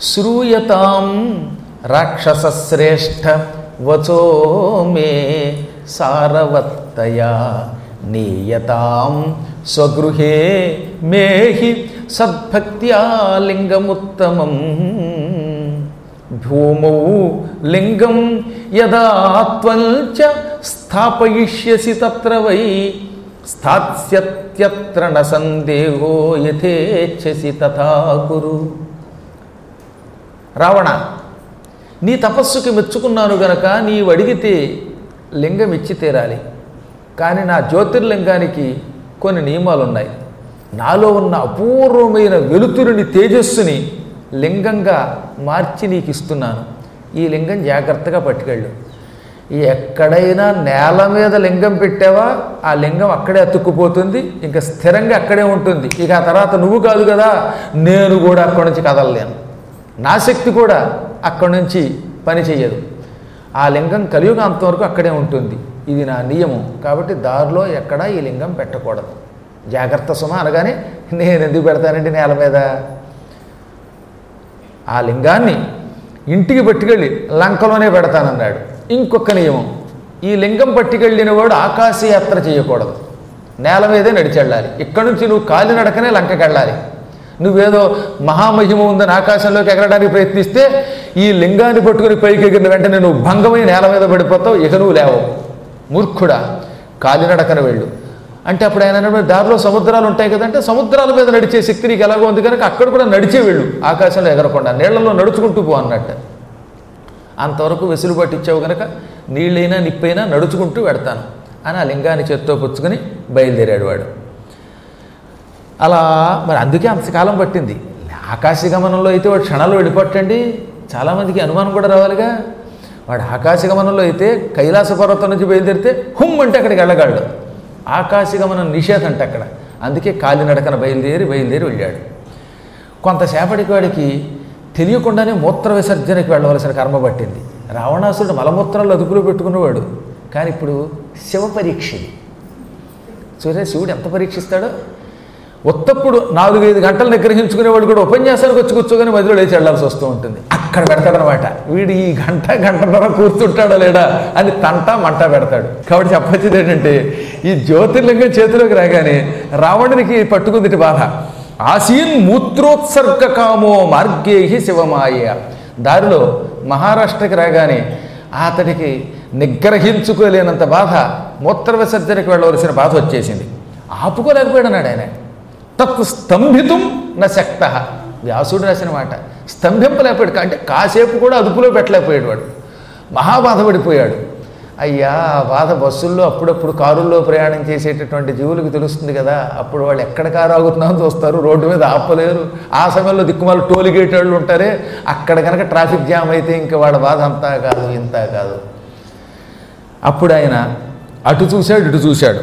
శ్రూయతాం రాక్షసశ్రేష్ఠ వచో మే సారవత్తయా నీయతాం స్వగృహే మేహి సద్భక్త్యా లింగముత్తమం భూమౌ లింగం యదా త్వంచ స్థాపయిష్యసి తత్ర వై స్థాస్యత్యత్ర న సందేహో యథేచ్ఛసి తథా కురు రావణ నీ తపస్సుకి మెచ్చుకున్నాను గనక నీవు అడిగితే లింగం ఇచ్చి తీరాలి కానీ నా జ్యోతిర్లింగానికి కొన్ని నియమాలు ఉన్నాయి నాలో ఉన్న అపూర్వమైన వెలుతురుని తేజస్సుని లింగంగా మార్చి నీకు ఇస్తున్నాను ఈ లింగం జాగ్రత్తగా పట్టుకెళ్ళు ఎక్కడైనా నేల మీద లింగం పెట్టావా ఆ లింగం అక్కడే అతుక్కుపోతుంది ఇంకా స్థిరంగా అక్కడే ఉంటుంది ఇక ఆ తర్వాత నువ్వు కాదు కదా నేను కూడా అక్కడి నుంచి కదలలేను నా శక్తి కూడా అక్కడి నుంచి పని చెయ్యదు ఆ లింగం కలియుగాంతం వరకు అక్కడే ఉంటుంది ఇది నా నియమం కాబట్టి దారిలో ఎక్కడా ఈ లింగం పెట్టకూడదు జాగ్రత్త సుమ అనగానే నేను ఎందుకు పెడతానండి నేల మీద ఆ లింగాన్ని ఇంటికి పట్టుకెళ్ళి లంకలోనే పెడతానన్నాడు ఇంకొక నియమం ఈ లింగం పట్టుకెళ్ళిన వాడు ఆకాశయాత్ర చేయకూడదు నేల మీదే నడిచెళ్ళాలి ఇక్కడి నుంచి నువ్వు కాలినడకనే లంకకి వెళ్ళాలి నువ్వేదో మహామహిమ ఉందని ఆకాశంలోకి ఎగరడానికి ప్రయత్నిస్తే ఈ లింగాన్ని పట్టుకుని పైకి ఎగిరిన వెంటనే నువ్వు భంగమై నేల మీద పడిపోతావు ఇక నువ్వు లేవు మూర్ఖుడా కాలినడకన వెళ్ళు అంటే అప్పుడు ఆయన అన్నాడు, దారిలో సముద్రాలు ఉంటాయి కదంటే సముద్రాల మీద నడిచే శక్తి నీకు ఎలాగో ఉంది కనుక అక్కడ కూడా నడిచే వెళ్ళు ఆకాశంలో ఎగరకుండా నీళ్లలో నడుచుకుంటూ పో అన్నట్టు అంతవరకు వెసులుబాటు ఇచ్చావు కనుక నీళ్ళైనా నిప్పైనా నడుచుకుంటూ పెడతాను అని ఆ లింగాన్ని చేత్తో పుచ్చుకొని బయలుదేరాడు వాడు అలా మరి అందుకే అంతకాలం పట్టింది ఆకాశగమనంలో అయితే వాడు క్షణాలు వెళ్ళిపోట్టండి చాలామందికి అనుమానం కూడా రావాలిగా వాడు ఆకాశగమనంలో అయితే కైలాస పర్వతం నుంచి బయలుదేరితే హుమ్ అంటే అక్కడికి వెళ్ళగలడు ఆకాశగమనం నిషేధం అంటే అక్కడ అందుకే కాలినడకన బయలుదేరి బయలుదేరి వెళ్ళాడు కొంతసేపటికి వాడికి తెలియకుండానే మూత్ర విసర్జనకి వెళ్ళవలసిన కర్మ పట్టింది రావణాసురుడు మలమూత్రాలు అదుపులో పెట్టుకున్నవాడు కానీ ఇప్పుడు శివ పరీక్ష ఇది. చూసే శివుడు ఎంత పరీక్షిస్తాడో ఉత్తప్పుడు నాలుగైదు గంటలు నిగ్రహించుకునేవాడు కూడా ఉపన్యాసానికి వచ్చి కూర్చోగానే మధ్యలో లేచి వెళ్లాల్సి వస్తూ ఉంటుంది అక్కడ పెడతాడనమాట వీడు ఈ గంట గంటన్నర కూర్చుంటాడా లేడా అని తంట మంట పెడతాడు కాబట్టి చెప్పొచ్చేది ఏంటంటే ఈ జ్యోతిర్లింగం చేతిలోకి రాగానే రావణునికి పట్టుకుందిటి బాధ ఆసీన్ మూత్రోత్సర్గ కామో మార్గేహి శివమాయ దారిలో మహారాష్ట్రకి రాగానే అతడికి నిగ్రహించుకోలేనంత బాధ మూత్ర విసర్జనకి వెళ్ళవలసిన బాధ వచ్చేసింది ఆపుకోలేకపోయాడన్నాడు ఆయన తత్ స్తంభితం న శక్త వ్యాసుడు రాసిన మాట స్తంభింపలేకపోయాడు అంటే కాసేపు కూడా అదుపులో పెట్టలేకపోయాడు వాడు మహాబాధపడిపోయాడు అయ్యా ఆ బాధ బస్సుల్లో అప్పుడప్పుడు కారుల్లో ప్రయాణం చేసేటటువంటి జీవులకు తెలుస్తుంది కదా అప్పుడు వాళ్ళు ఎక్కడ కారు ఆగుతున్నామో చూస్తారు రోడ్డు మీద ఆపలేరు ఆ సమయంలో దిక్కుమాల టోల్ గేట్ వాళ్ళు ఉంటారే అక్కడ కనుక ట్రాఫిక్ జామ్ అయితే ఇంకా వాళ్ళ బాధ అంతా కాదు ఇంత కాదు అప్పుడు ఆయన అటు చూశాడు ఇటు చూశాడు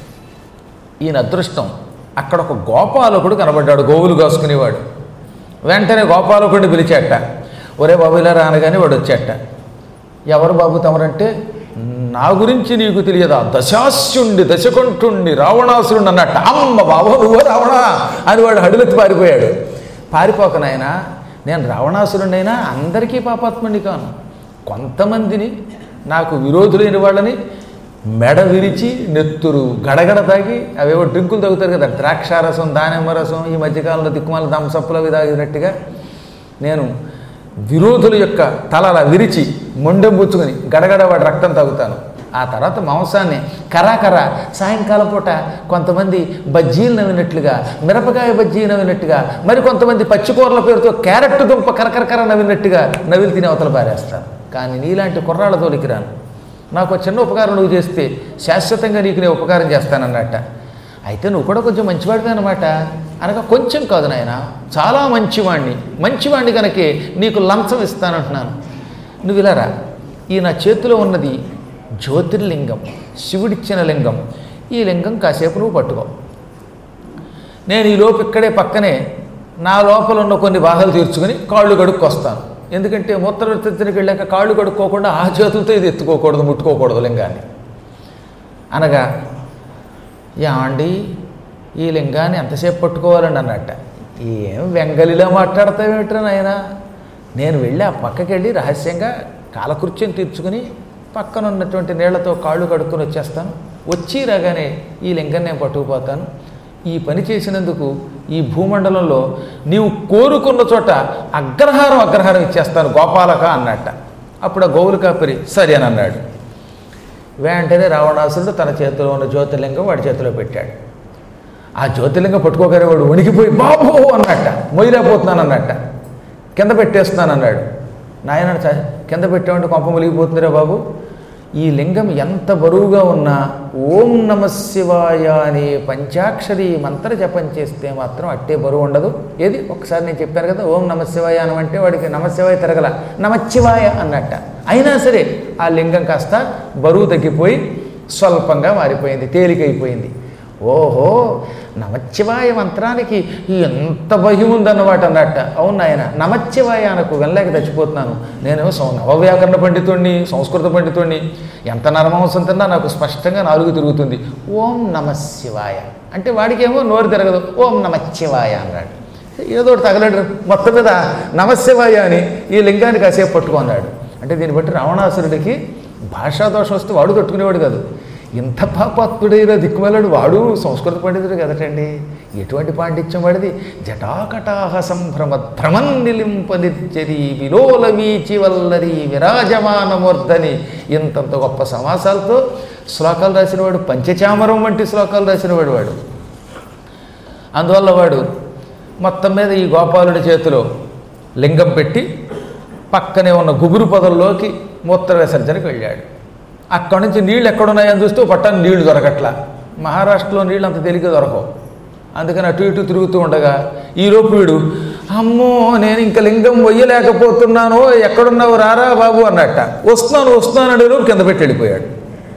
ఈయన అదృష్టం అక్కడ ఒక గోపాలకుడు కనబడ్డాడు గోవులు కాసుకునేవాడు వెంటనే గోపాలకుడిని పిలిచాట ఒరే బాబు ఇలా రానగానే వాడు వచ్చాట ఎవరు బాబు తమరంటే నా గురించి నీకు తెలియదా దశాస్యుండి దశకంఠుండి రావణాసురుడు అన్నట్ట అమ్మ బాబు నువ్వు రావణ అని వాడు హడులెత్తి పారిపోయాడు పారిపోక నాయనా నేను రావణాసురుడైనా అందరికీ పాపాత్ముడిని కాను కొంతమందిని నాకు విరోధులైన వాళ్ళని మెడ విరిచి నెత్తురు గడగడ తాగి అవేవో డ్రింకులు తాగుతారు కదా ద్రాక్షారసం దానిమ్మ రసం ఈ మధ్యకాలంలో దిక్కుమాల దంసప్పులు అవి తాగినట్టుగా నేను విరోధుల యొక్క తల అలా విరిచి మొండెం పుచ్చుకొని గడగడ వాడి రక్తం తాగుతాను ఆ తర్వాత మాంసాన్ని కరాకర సాయంకాలం పూట కొంతమంది బజ్జీలు నవ్వినట్లుగా మిరపకాయ బజ్జీ నవ్వినట్టుగా మరి కొంతమంది పచ్చికూరల పేరుతో క్యారెట్ దుంప కరకరకర నవ్వినట్టుగా నవిలి తిని అవతల పారేస్తారు కానీ నీలాంటి కుర్రాళ్ళ తోలికి రాను నాకు ఒక చిన్న ఉపకారం నువ్వు చేస్తే శాశ్వతంగా నీకు నేను ఉపకారం చేస్తానన్నట్ట అయితే నువ్వు కూడా కొంచెం మంచివాడివి అనమాట అనగా కొంచెం కాదు నాయన చాలా మంచివాణ్ణి మంచివాణ్ణి కనుకే నీకు లంచం ఇస్తానంటున్నాను నువ్వు ఇలా రా ఈ నా చేతిలో ఉన్నది జ్యోతిర్లింగం శివుడిచ్చిన లింగం ఈ లింగం కాసేపు నువ్వు పట్టుకో నేను ఈ లోపు ఇక్కడే పక్కనే నా లోపల ఉన్న కొన్ని బాధలు తీర్చుకుని కాళ్ళు కడుక్కొస్తాను ఎందుకంటే మూత్ర విసర్జనకి వెళ్ళాక కాళ్ళు కడుక్కోకుండా ఆ చేతులతో ఇది ఎత్తుకోకూడదు ముట్టుకోకూడదు లింగాన్ని అనగా యాండి ఈ లింగాన్ని ఎంతసేపు పట్టుకోవాలండి అన్నట్ట ఏం వెంగలిలా మాట్లాడతావేమిట్రా నాయన నేను వెళ్ళి ఆ పక్కకి వెళ్ళి రహస్యంగా కాలకృత్యం తీర్చుకుని పక్కన ఉన్నటువంటి నీళ్లతో కాళ్ళు కడుక్కొని వచ్చేస్తాను వచ్చి రాగానే ఈ లింగం నేను పట్టుకుపోతాను ఈ పని చేసినందుకు ఈ భూమండలంలో నీవు కోరుకున్న చోట అగ్రహారం అగ్రహారం ఇచ్చేస్తాను గోపాలక అన్నట్ట అప్పుడు ఆ గోవులు కాపరి సరే అని అన్నాడు వెంటనే రావణాసురుడు తన చేతిలో ఉన్న జ్యోతిర్లింగం వాడి చేతిలో పెట్టాడు ఆ జ్యోతిర్లింగం పట్టుకోగానే వాడు వణికిపోయి బాబు అన్నట్ట మొయ్యలేకపోతున్నాను అన్నట్ట కింద పెట్టేస్తున్నాను అన్నాడు నాయన చ- కింద పెట్టామంటే కొంప ములిగిపోతుందిరా బాబు ఈ లింగం ఎంత బరువుగా ఉన్నా ఓం నమ శివాయ అనే పంచాక్షరి మంత్ర జపం చేస్తే మాత్రం అట్టే బరువు ఉండదు ఏది ఒకసారి నేను చెప్పాను కదా ఓం నమ శివాయ అనమంటే వాడికి నమశివాయ తిరగల నమశివాయ అన్నట్ట అయినా సరే ఆ లింగం కాస్త బరువు తగ్గిపోయి స్వల్పంగా మారిపోయింది తేలికైపోయింది ఓహో నమచ్చివాయ మంత్రానికి ఎంత భయం ఉందన్నమాట అన్నట్ట అవును ఆయన నమచ్చివాయ అనకు వెళ్ళలేక చచ్చిపోతున్నాను నేను సం- నవవ్యాకరణ పండితుడిని సంస్కృత పండితుడిని ఎంత నరమాంసం తిన్నా నాకు స్పష్టంగా నాలుగు తిరుగుతుంది ఓం నమ శివాయ అంటే వాడికేమో నోరు తిరగదు ఓం నమచ్చివాయ అన్నాడు ఏదో ఒకటి తగలడు మొత్తం మీద నమశివాయ అని ఈ లింగాన్ని కాసేపు పట్టుకున్నాడు అంటే దీన్ని బట్టి రావణాసురుడికి భాషా దోషం వస్తే వాడు తట్టుకునేవాడు కాదు ఇంత పాపాత్ముడైన దిక్కుమలాడు వాడు సంస్కృత పండితుడు కదటండి ఎటువంటి పాండిత్యం వాడిది జటాకటాహ సంభ్రమ భ్రమన్ నిలింపనిచ్చరి విలోలమీచి వల్లరి విరాజమానమూర్ధని ఇంతంత గొప్ప సమాసాలతో శ్లోకాలు రాసినవాడు పంచచామరం వంటి శ్లోకాలు రాసినవాడు వాడు అందువల్ల వాడు మొత్తం మీద ఈ గోపాలుడి చేతిలో లింగం పెట్టి పక్కనే ఉన్న గుబురు పొదల్లోకి మూత్ర విసర్జనకు వెళ్ళాడు అక్కడి నుంచి నీళ్ళు ఎక్కడున్నాయని చూస్తే పట్టాను నీళ్లు దొరకట్లా మహారాష్ట్రలో నీళ్ళు అంత తేలిక దొరకవు అందుకని అటు ఇటు తిరుగుతూ ఉండగా ఈలోపు వీడు అమ్మో నేను ఇంకా లింగం వయ్యలేకపోతున్నానో ఎక్కడున్నావు రారా బాబు అన్నట్ట వస్తున్నాను వస్తున్నాను అనే లోపు కింద పెట్టి వెళ్ళిపోయాడు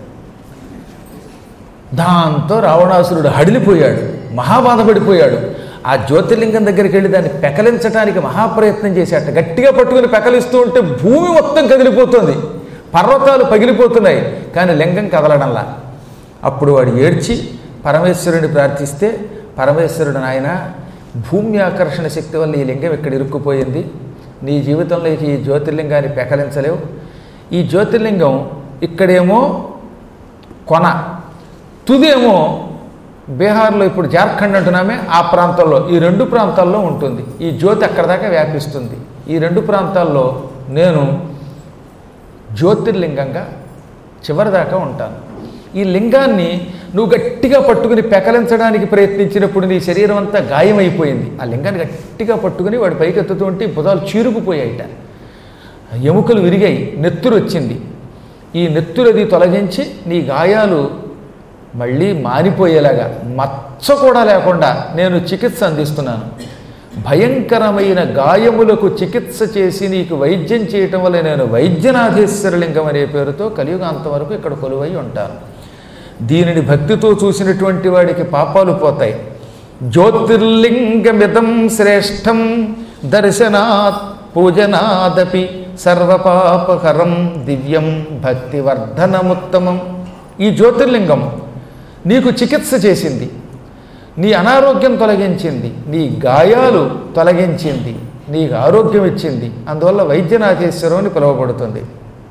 దాంతో రావణాసురుడు హడిలిపోయాడు మహాబాధపడిపోయాడు ఆ జ్యోతిర్లింగం దగ్గరికి వెళ్ళి దాన్ని పెకలించడానికి మహాప్రయత్నం చేశాట గట్టిగా పట్టుకుని పెకలిస్తూ ఉంటే భూమి మొత్తం కదిలిపోతుంది పర్వతాలు పగిలిపోతున్నాయి కానీ లింగం కదలడంలా అప్పుడు వాడు ఏడ్చి పరమేశ్వరుని ప్రార్థిస్తే పరమేశ్వరుడు నాయన భూమి ఆకర్షణ శక్తి వల్ల ఈ లింగం ఇక్కడ ఇరుక్కుపోయింది నీ జీవితంలో ఈ జ్యోతిర్లింగాన్ని పెకలించలేవు ఈ జ్యోతిర్లింగం ఇక్కడేమో కొన తుదేమో బీహార్లో ఇప్పుడు జార్ఖండ్ అంటున్నామే ఆ ప్రాంతంలో ఈ రెండు ప్రాంతాల్లో ఉంటుంది ఈ జ్యోతి అక్కడ దాకా వ్యాపిస్తుంది ఈ రెండు ప్రాంతాల్లో నేను జ్యోతిర్లింగంగా చివరిదాకా ఉంటాను ఈ లింగాన్ని నువ్వు గట్టిగా పట్టుకుని పెకలించడానికి ప్రయత్నించినప్పుడు నీ శరీరం అంతా గాయమైపోయింది ఆ లింగాన్ని గట్టిగా పట్టుకుని వాడి పైకి ఎత్తుతూ ఉంటే ఈ భుజాలు చీరుకుపోయాయిట ఎముకలు విరిగాయి నెత్తురు వచ్చింది ఈ నెత్తురది తొలగించి నీ గాయాలు మళ్ళీ మారిపోయేలాగా మచ్చ కూడా లేకుండా నేను చికిత్స అందిస్తున్నాను భయంకరమైన గాయములకు చికిత్స చేసి నీకు వైద్యం చేయటం వల్ల నేను వైద్యనాథేశ్వరలింగం అనే పేరుతో కలియుగాంతం వరకు ఇక్కడ కొలువై ఉంటాను దీనిని భక్తితో చూసినటువంటి వాడికి పాపాలు పోతాయి జ్యోతిర్లింగమిదం శ్రేష్టం దర్శనాత్ పూజనాదపి సర్వపాపకరం దివ్యం భక్తివర్ధనముత్తమం ఈ జ్యోతిర్లింగం నీకు చికిత్స చేసింది నీ అనారోగ్యం తొలగించింది నీ గాయాలు తొలగించింది నీకు ఆరోగ్యం ఇచ్చింది అందువల్ల వైద్యనాథేశ్వరం అని పిలువబడుతుంది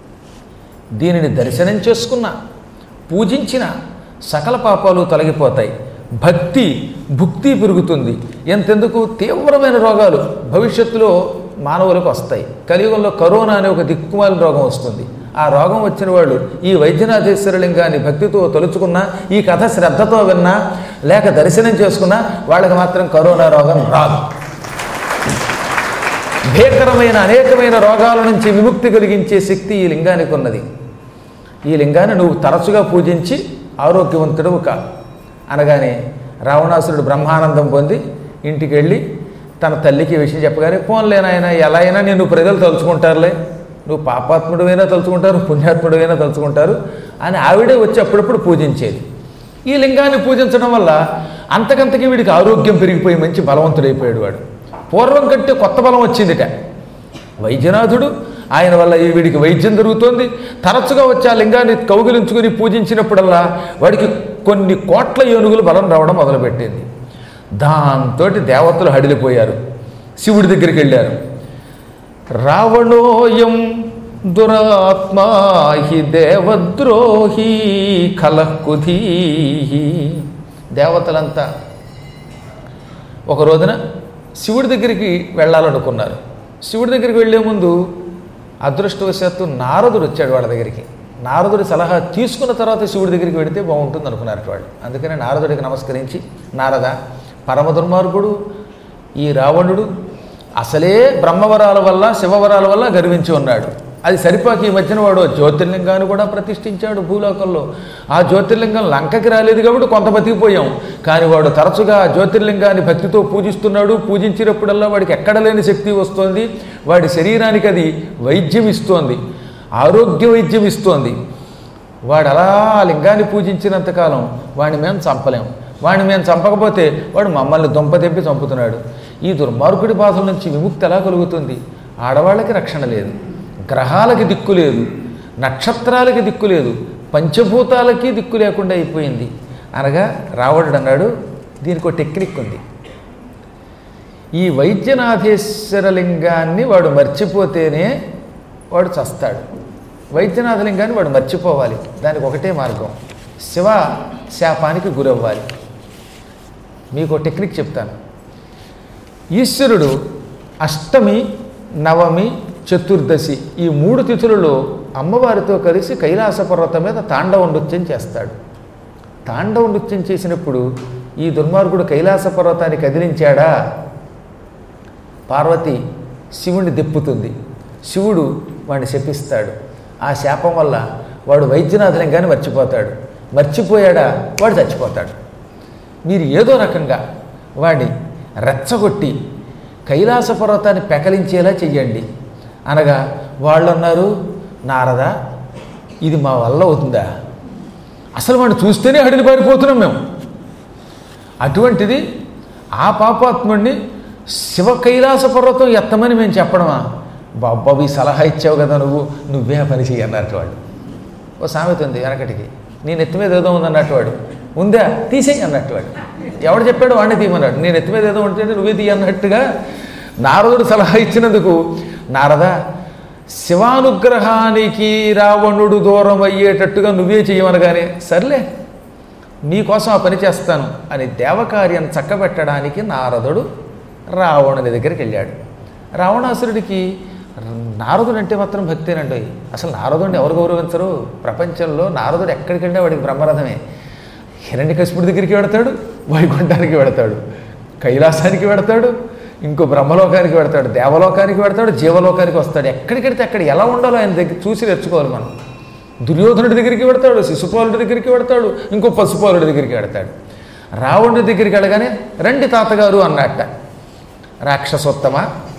దీనిని దర్శనం చేసుకున్న పూజించిన సకల పాపాలు తొలగిపోతాయి భక్తి భుక్తి పెరుగుతుంది ఎంతెందుకు తీవ్రమైన రోగాలు భవిష్యత్తులో మానవులకు వస్తాయి కలియుగంలో కరోనా అనే ఒక దిక్కుమాలిన రోగం వస్తుంది ఆ రోగం వచ్చిన వాళ్ళు ఈ వైద్యనాథేశ్వరలింగాన్ని భక్తితో తలుచుకున్నా ఈ కథ శ్రద్ధతో విన్నా లేక దర్శనం చేసుకున్నా వాళ్ళకి మాత్రం కరోనా రోగం రాదు భీకరమైన అనేకమైన రోగాల నుంచి విముక్తి కలిగించే శక్తి ఈ లింగానికి ఉన్నది ఈ లింగాన్ని నువ్వు తరచుగా పూజించి ఆరోగ్యవంతుడవు కా అనగానే రావణాసురుడు బ్రహ్మానందం పొంది ఇంటికి వెళ్ళి తన తల్లికి ఈ విషయం చెప్పగానే పోన్లేనాయన ఎలా అయినా నేను ప్రజలు తలుచుకుంటారులే నువ్వు పాపాత్ముడివైనా తలుచుకుంటారు పుణ్యాత్ముడివైనా తలుచుకుంటారు అని ఆవిడే వచ్చి అప్పుడప్పుడు పూజించేది ఈ లింగాన్ని పూజించడం వల్ల అంతకంతకి వీడికి ఆరోగ్యం పెరిగిపోయి మంచి బలవంతుడైపోయాడు వాడు పూర్వం కంటే కొత్త బలం వచ్చిందిట వైద్యనాథుడు ఆయన వల్ల ఈ వీడికి వైద్యం జరుగుతోంది తరచుగా వచ్చి ఆ లింగాన్ని కౌగిలించుకుని పూజించినప్పుడల్లా వాడికి కొన్ని కోట్ల ఏనుగులు బలం రావడం మొదలుపెట్టింది దాంతో దేవతలు హడిలిపోయారు శివుడి దగ్గరికి వెళ్ళారు రావణోయం దురాత్మా హి దేవద్రోహి కలకుధీ దేవతలంతా ఒక రోజున శివుడి దగ్గరికి వెళ్ళాలనుకున్నారు శివుడి దగ్గరికి వెళ్ళే ముందు అదృష్టవశాత్తు నారదుడు వచ్చాడు వాళ్ళ దగ్గరికి నారదుడి సలహా తీసుకున్న తర్వాత శివుడి దగ్గరికి వెడితే బాగుంటుంది అనుకున్నారు వాళ్ళు అందుకని నారదుడికి నమస్కరించి నారద పరమ దుర్మార్గుడు ఈ రావణుడు అసలే బ్రహ్మవరాల వల్ల శివవరాల వల్ల గర్వించి ఉన్నాడు అది సరిపోక ఈ మధ్యన వాడు జ్యోతిర్లింగాన్ని కూడా ప్రతిష్ఠించాడు భూలోకంలో ఆ జ్యోతిర్లింగం లంకకి రాలేదు కాబట్టి కొంత బతికిపోయాం కానీ వాడు తరచుగా ఆ జ్యోతిర్లింగాన్ని భక్తితో పూజిస్తున్నాడు పూజించినప్పుడల్లా వాడికి ఎక్కడ లేని శక్తి వస్తోంది వాడి శరీరానికి అది వైద్యం ఇస్తోంది ఆరోగ్య వైద్యం ఇస్తోంది వాడు అలా ఆ లింగాన్ని పూజించినంతకాలం వాడిని మేము చంపలేం వాడిని మేము చంపకపోతే వాడు మమ్మల్ని దుంప తెప్పి చంపుతున్నాడు ఈ దుర్మార్గుడి బాధల నుంచి విముక్తి ఎలా కలుగుతుంది ఆడవాళ్ళకి రక్షణ లేదు గ్రహాలకి దిక్కు లేదు నక్షత్రాలకి దిక్కు లేదు పంచభూతాలకి దిక్కు లేకుండా అయిపోయింది అనగా రావణుడు అన్నాడు దీనికి ఒక టెక్నిక్ ఉంది ఈ వైద్యనాథేశ్వర లింగాన్ని వాడు మర్చిపోతేనే వాడు చస్తాడు వైద్యనాథలింగాన్ని వాడు మర్చిపోవాలి దానికి ఒకటే మార్గం శివ శాపానికి గురవ్వాలి మీకు ఒక టెక్నిక్ చెప్తాను ఈశ్వరుడు అష్టమి నవమి చతుర్దశి ఈ మూడు తిథులలో అమ్మవారితో కలిసి కైలాస పర్వతం మీద తాండవ నృత్యం చేస్తాడు తాండవ నృత్యం చేసినప్పుడు ఈ దుర్మార్గుడు కైలాస పర్వతాన్ని కదిలించాడా పార్వతి శివుణ్ణి దిప్పుతుంది శివుడు వాడిని శపిస్తాడు ఆ శాపం వల్ల వాడు వైద్యనాథలింగాన్ని మర్చిపోతాడు మర్చిపోయాడా వాడు చచ్చిపోతాడు మీరు ఏదో రకంగా వాడిని రెచ్చగొట్టి కైలాస పర్వతాన్ని పెకలించేలా చెయ్యండి అనగా వాళ్ళు అన్నారు నారద ఇది మా వల్ల అవుతుందా అసలు వాడిని చూస్తేనే హడిని పారిపోతున్నాం మేము అటువంటిది ఆ పాపాత్ముడిని శివ కైలాస పర్వతం ఎత్తమని మేము చెప్పడమా బాబాబు ఈ సలహా ఇచ్చావు కదా నువ్వు నువ్వే ఆ పని చెయ్యి అన్నట్టు వాడు ఓ సామెత ఉంది వెనకటికి నేను ఎత్తి మీద ఏదో ఉంది అన్నట్టు వాడు ఉందా తీసేయి అన్నట్టు వాడు ఎవడు చెప్పాడు వాడిని తీయమన్నాడు నేను ఎత్తి మీద ఏదో ఉంటే నువ్వే తీయ అన్నట్టుగా నారదుడు సలహా ఇచ్చినందుకు నారద శివానుగ్రహానికి రావణుడు దూరం అయ్యేటట్టుగా నువ్వే చేయమనగానే సర్లే నీకోసం ఆ పని చేస్తాను అని దేవకార్యం చక్కబెట్టడానికి నారదుడు రావణుని దగ్గరికి వెళ్ళాడు రావణాసురుడికి నారదుడు అంటే మాత్రం భక్తేనండి అసలు నారదుడిని ఎవరు గౌరవించరు ప్రపంచంలో నారదుడు ఎక్కడికి వెళ్ళినా వాడికి బ్రహ్మరథమే హిరణ్యకశిపుడి దగ్గరికి వెడతాడు వైకుంఠానికి వెడతాడు కైలాసానికి వెడతాడు ఇంకో బ్రహ్మలోకానికి వెడతాడు దేవలోకానికి వెడతాడు జీవలోకానికి వస్తాడు ఎక్కడికి వెడితే అక్కడ ఎలా ఉండాలో ఆయన దగ్గర చూసి నేర్చుకోవాలి మనం దుర్యోధనుడి దగ్గరికి వెడతాడు శిశుపాలుడి దగ్గరికి వెడతాడు ఇంకో పశుపాలుడి దగ్గరికి వెడతాడు రావణుడి దగ్గరికి వెళ్ళగానే రండి తాతగారు అన్నట్ట రాక్షసోత్తమ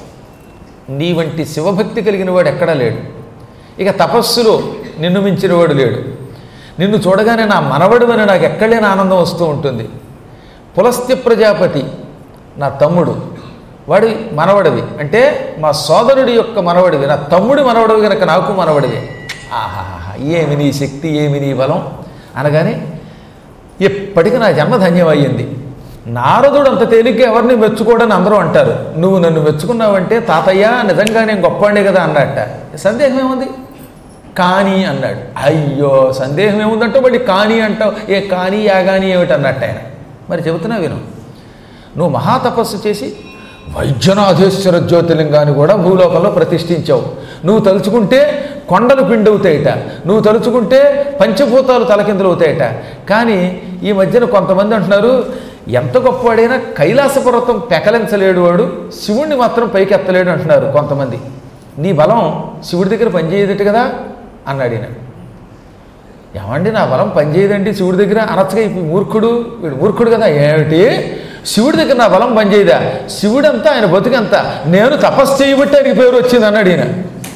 నీ వంటి శివభక్తి కలిగిన వాడు ఎక్కడా లేడు ఇక తపస్సులో నిన్ను మించిన వాడు లేడు నిన్ను చూడగానే నా మనవడు అని నాకు ఎక్కడలేని ఆనందం వస్తూ ఉంటుంది పులస్త్య ప్రజాపతి నా తమ్ముడు వాడి మనవడివి అంటే మా సోదరుడి యొక్క మనవడివి నా తమ్ముడి మనవడివి కనుక నాకు మనవడివి ఆహాహా ఏమి నీ శక్తి ఏమి నీ బలం అనగానే ఇప్పటికి నా జన్మ ధన్యమయ్యింది నారదుడు అంత తేలిగ్గా ఎవరిని మెచ్చుకోవడని అందరూ అంటారు నువ్వు నన్ను మెచ్చుకున్నావంటే తాతయ్య నిజంగా నేను గొప్పవాడే కదా అన్నట్ట సందేహం ఏముంది కానీ అన్నాడు అయ్యో సందేహం ఏముందంటే మళ్ళీ కానీ అంటావు ఏ కానీ యాగాని ఏమిటి అన్నట్టు ఆయన మరి చెబుతున్నా విను నువ్వు మహాతపస్సు చేసి వైద్యనాథేశ్వర జ్యోతిలింగాన్ని కూడా భూలోకంలో ప్రతిష్ఠించావు నువ్వు తలుచుకుంటే కొండలు పిండవుతాయిట నువ్వు తలుచుకుంటే పంచభూతాలు తలకిందులవుతాయిట కానీ ఈ మధ్యన కొంతమంది అంటున్నారు ఎంత గొప్పవాడైనా కైలాస పర్వతం పెకలించలేడు వాడు శివుణ్ణి మాత్రం పైకి ఎత్తలేడు అంటున్నారు కొంతమంది నీ బలం శివుడి దగ్గర పనిచేయదట కదా అన్నాడు ఈయన ఏమండి నా బలం పనిచేయదండి శివుడి దగ్గర అనొచ్చగా ఈ మూర్ఖుడు వీడు మూర్ఖుడు కదా ఏమిటి శివుడి దగ్గర నా బలం పనిచేయదా శివుడంతా ఆయన బతుకంతా నేను తపస్సు చేయబట్టి ఆయనకి పేరు వచ్చింది అన్నాడు ఈయన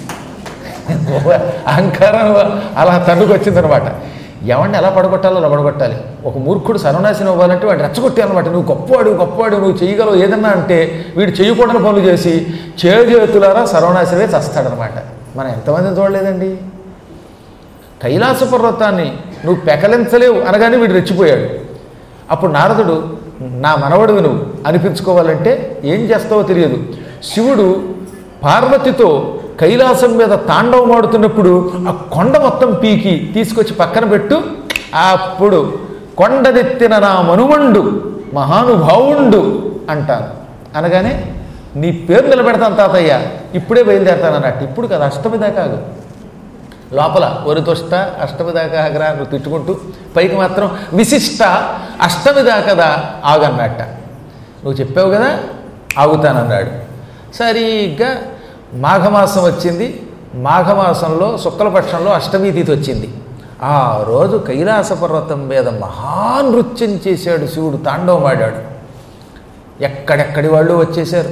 అహంకారం అలా తండ్రికి వచ్చిందనమాట ఎవరిని ఎలా పడగొట్టాలో అలా పడగొట్టాలి ఒక మూర్ఖుడు సర్వనాశనం అవ్వాలంటే వాడు రెచ్చగొట్టే అనమాట నువ్వు గొప్పవాడు గొప్పవాడు నువ్వు చేయగలవు ఏదన్నా అంటే వీడు చేయకూడని పనులు చేసి చేతులారా సర్వనాశనమే చస్తాడనమాట మనం ఎంతమందిని చూడలేదండి కైలాస పర్వతాన్ని నువ్వు పెకలించలేవు అనగానే వీడు రెచ్చిపోయాడు అప్పుడు నారదుడు నా మనవడివి నువ్వు అనిపించుకోవాలంటే ఏం చేస్తావో తెలియదు శివుడు పార్వతితో కైలాసం మీద తాండవమాడుతున్నప్పుడు ఆ కొండ మొత్తం పీకి తీసుకొచ్చి పక్కన పెట్టు అప్పుడు కొండనెత్తిన నా మనుమండు మహానుభావుండు అంటాను అనగానే నీ పేరు నిలబెడతాను తాతయ్య ఇప్పుడే బయలుదేరతాను అన్నట్టు ఇప్పుడు కదా అష్టమి దాకా ఆగు. లోపల ఒరితొష్ట అష్టమి దాకా ఆగరా నువ్వు తిట్టుకుంటూ పైకి మాత్రం విశిష్ట అష్టమి దాకదా ఆగన్నట్ట నువ్వు చెప్పావు కదా ఆగుతానన్నాడు సరిగ్గా మాఘమాసం వచ్చింది మాఘమాసంలో శుక్లపక్షంలో అష్టమి తిథి వచ్చింది ఆ రోజు కైలాస పర్వతం మీద మహానృత్యం చేశాడు శివుడు తాండవమాడాడు ఎక్కడెక్కడి వాళ్ళు వచ్చేశారు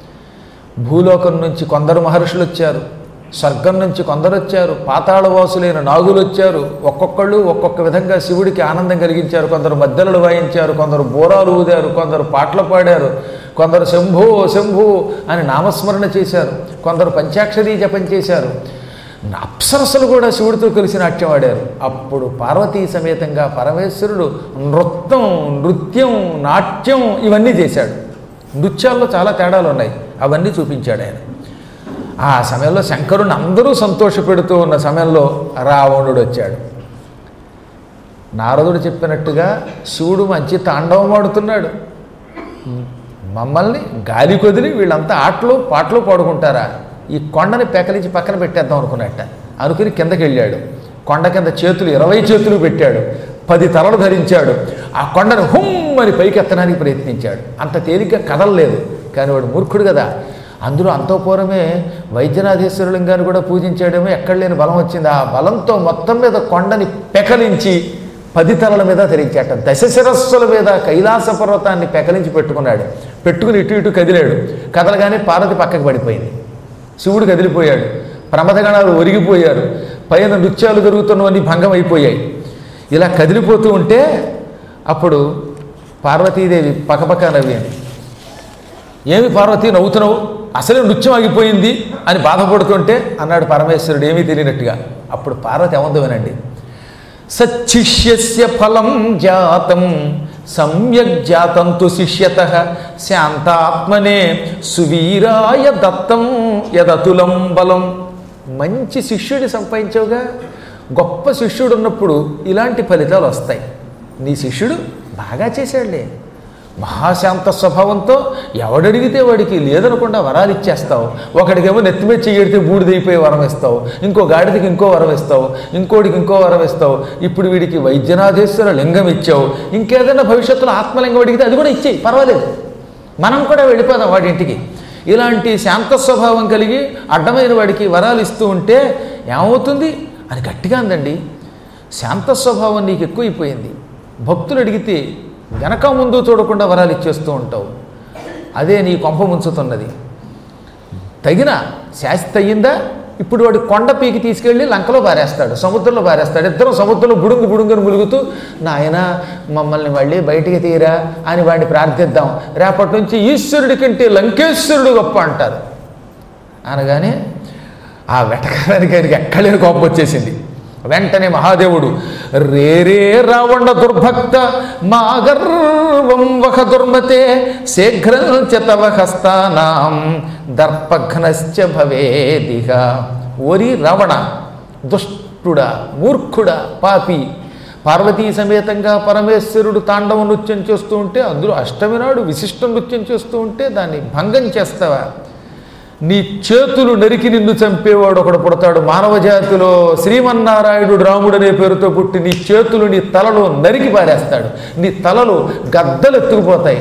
భూలోకం నుంచి కొందరు మహర్షులు వచ్చారు స్వర్గం నుంచి కొందరు వచ్చారు పాతాళవాసులైన నాగులు వచ్చారు ఒక్కొక్కళ్ళు ఒక్కొక్క విధంగా శివుడికి ఆనందం కలిగించారు కొందరు మద్దెలలు వాయించారు కొందరు బోరాలు ఊదారు కొందరు పాటలు పాడారు కొందరు శంభో శంభో అని నామస్మరణ చేశారు కొందరు పంచాక్షరీ జపం చేశారు అప్సరసలు కూడా శివుడితో కలిసి నాట్యం ఆడారు అప్పుడు పార్వతీ సమేతంగా పరమేశ్వరుడు నృత్యం నృత్యం నాట్యం ఇవన్నీ చేశాడు నృత్యాల్లో చాలా తేడాలు ఉన్నాయి అవన్నీ చూపించాడు ఆయన ఆ సమయంలో శంకరుని అందరూ సంతోషపెడుతూ ఉన్న సమయంలో రావణుడు వచ్చాడు నారదుడు చెప్పినట్టుగా శివుడు మంచి తాండవం ఆడుతున్నాడు మమ్మల్ని గాలి కొదిలి వీళ్ళంతా ఆటలు పాటలు పాడుకుంటారా ఈ కొండని పెకలించి పక్కన పెట్టేద్దాం అనుకున్నట్ట అనుకుని కిందకి వెళ్ళాడు కొండ కింద చేతులు ఇరవై చేతులు పెట్టాడు పది తలలు ధరించాడు ఆ కొండను హుమ్ అని పైకి ఎత్తడానికి ప్రయత్నించాడు అంత తేలిగ్గా కదలలేదు కానీ వాడు మూర్ఖుడు కదా అందులో అంతఃపూర్వమే వైద్యనాథేశ్వరలింగాన్ని కూడా పూజించాడేమో ఎక్కడ లేని బలం వచ్చింది ఆ బలంతో మొత్తం మీద కొండని పెకలించి పది తలల మీద ధరించాట దశ శిరస్సుల మీద కైలాస పర్వతాన్ని పెకలించి పెట్టుకున్నాడు పెట్టుకుని ఇటు ఇటు కదిలాడు కదలగానే పార్వతి పక్కకు పడిపోయింది శివుడు కదిలిపోయాడు ప్రమదగణాలు ఒరిగిపోయారు పైన నృత్యాలు జరుగుతున్నవన్నీ భంగం అయిపోయాయి ఇలా కదిలిపోతూ ఉంటే అప్పుడు పార్వతీదేవి పక్కపక్క నవ్వింది ఏమి పార్వతి నవ్వుతున్నావు అసలే నృత్యం ఆగిపోయింది అని బాధపడుతుంటే అన్నాడు పరమేశ్వరుడు ఏమీ తెలియనట్టుగా అప్పుడు పార్వతి ఏముందో వినండి సచ్చిష్యస్య ఫలం జాతం సమ్యక్ జాతం తు శిష్యత శాంతాత్మనే సువీరాయ దత్తం యదతులం బలం మంచి శిష్యుడి సంపాదించావుగా గొప్ప శిష్యుడు ఉన్నప్పుడు ఇలాంటి ఫలితాలు వస్తాయి నీ శిష్యుడు బాగా చేశాడులే మహాశాంత స్వభావంతో ఎవడడిగితే వాడికి లేదనకుండా వరాలు ఇచ్చేస్తావు ఒకడికేమో నెత్తిమీద చెయ్యడితే బూడిదైపోయి వరం ఇస్తావు ఇంకో గాడిదకి ఇంకో వరం ఇస్తావు ఇంకోటికి ఇంకో వరం ఇస్తావు ఇప్పుడు వీడికి వైద్యనాథేశ్వర లింగం ఇచ్చావు ఇంకేదైనా భవిష్యత్తులో ఆత్మలింగం అడిగితే అది కూడా ఇచ్చేయి పర్వాలేదు మనం కూడా వెళ్ళిపోదాం వాడి ఇంటికి ఇలాంటి శాంత స్వభావం కలిగి అడ్డమైన వాడికి వరాలు ఇస్తూ ఉంటే ఏమవుతుంది అని గట్టిగా అందండి శాంత స్వభావం నీకు ఎక్కువైపోయింది భక్తులు అడిగితే వెనక ముందు చూడకుండా వరాలు ఇచ్చేస్తూ ఉంటావు అదే నీ కొంప ముంచుతున్నది తగిన శాస్తి అయ్యిందా ఇప్పుడు వాడు కొండ పీకి తీసుకెళ్ళి లంకలో పారేస్తాడు సముద్రంలో పారేస్తాడు ఇద్దరు సముద్రంలో బుడుంగు బుడుంగుని ములుగుతూ నాయన మమ్మల్ని మళ్ళీ బయటికి తీరా అని వాడిని ప్రార్థిద్దాం రేపటి నుంచి ఈశ్వరుడి కంటే లంకేశ్వరుడు గొప్ప అంటారు అనగానే ఆ వెటకారానికి ఆయనకి ఎక్కలేని కోపం వచ్చేసింది వెంటనే మహాదేవుడు రేరే రావణ దుర్భక్త మా గర్వం వహ దుర్మతే శీఘ్రం చ తవ హస్తానాం దర్పఘ్నశ్చ భవేదిహ ఓరి రావణ దుష్టుడా మూర్ఖుడా పాపి పార్వతీ సమేతంగా పరమేశ్వరుడు తాండవ నృత్యం చేస్తూ ఉంటే అందులో అష్టమి నాడు విశిష్ట నృత్యం చేస్తూ ఉంటే దాన్ని భంగం చేస్తావా నీ చేతులు నరికి నిన్ను చంపేవాడు ఒకడు పుడతాడు మానవ జాతిలో శ్రీమన్నారాయణుడు రాముడు అనే పేరుతో పుట్టి నీ చేతులు నీ తలలో నరికి పారేస్తాడు నీ తలలు గద్దలు ఎత్తుకుపోతాయి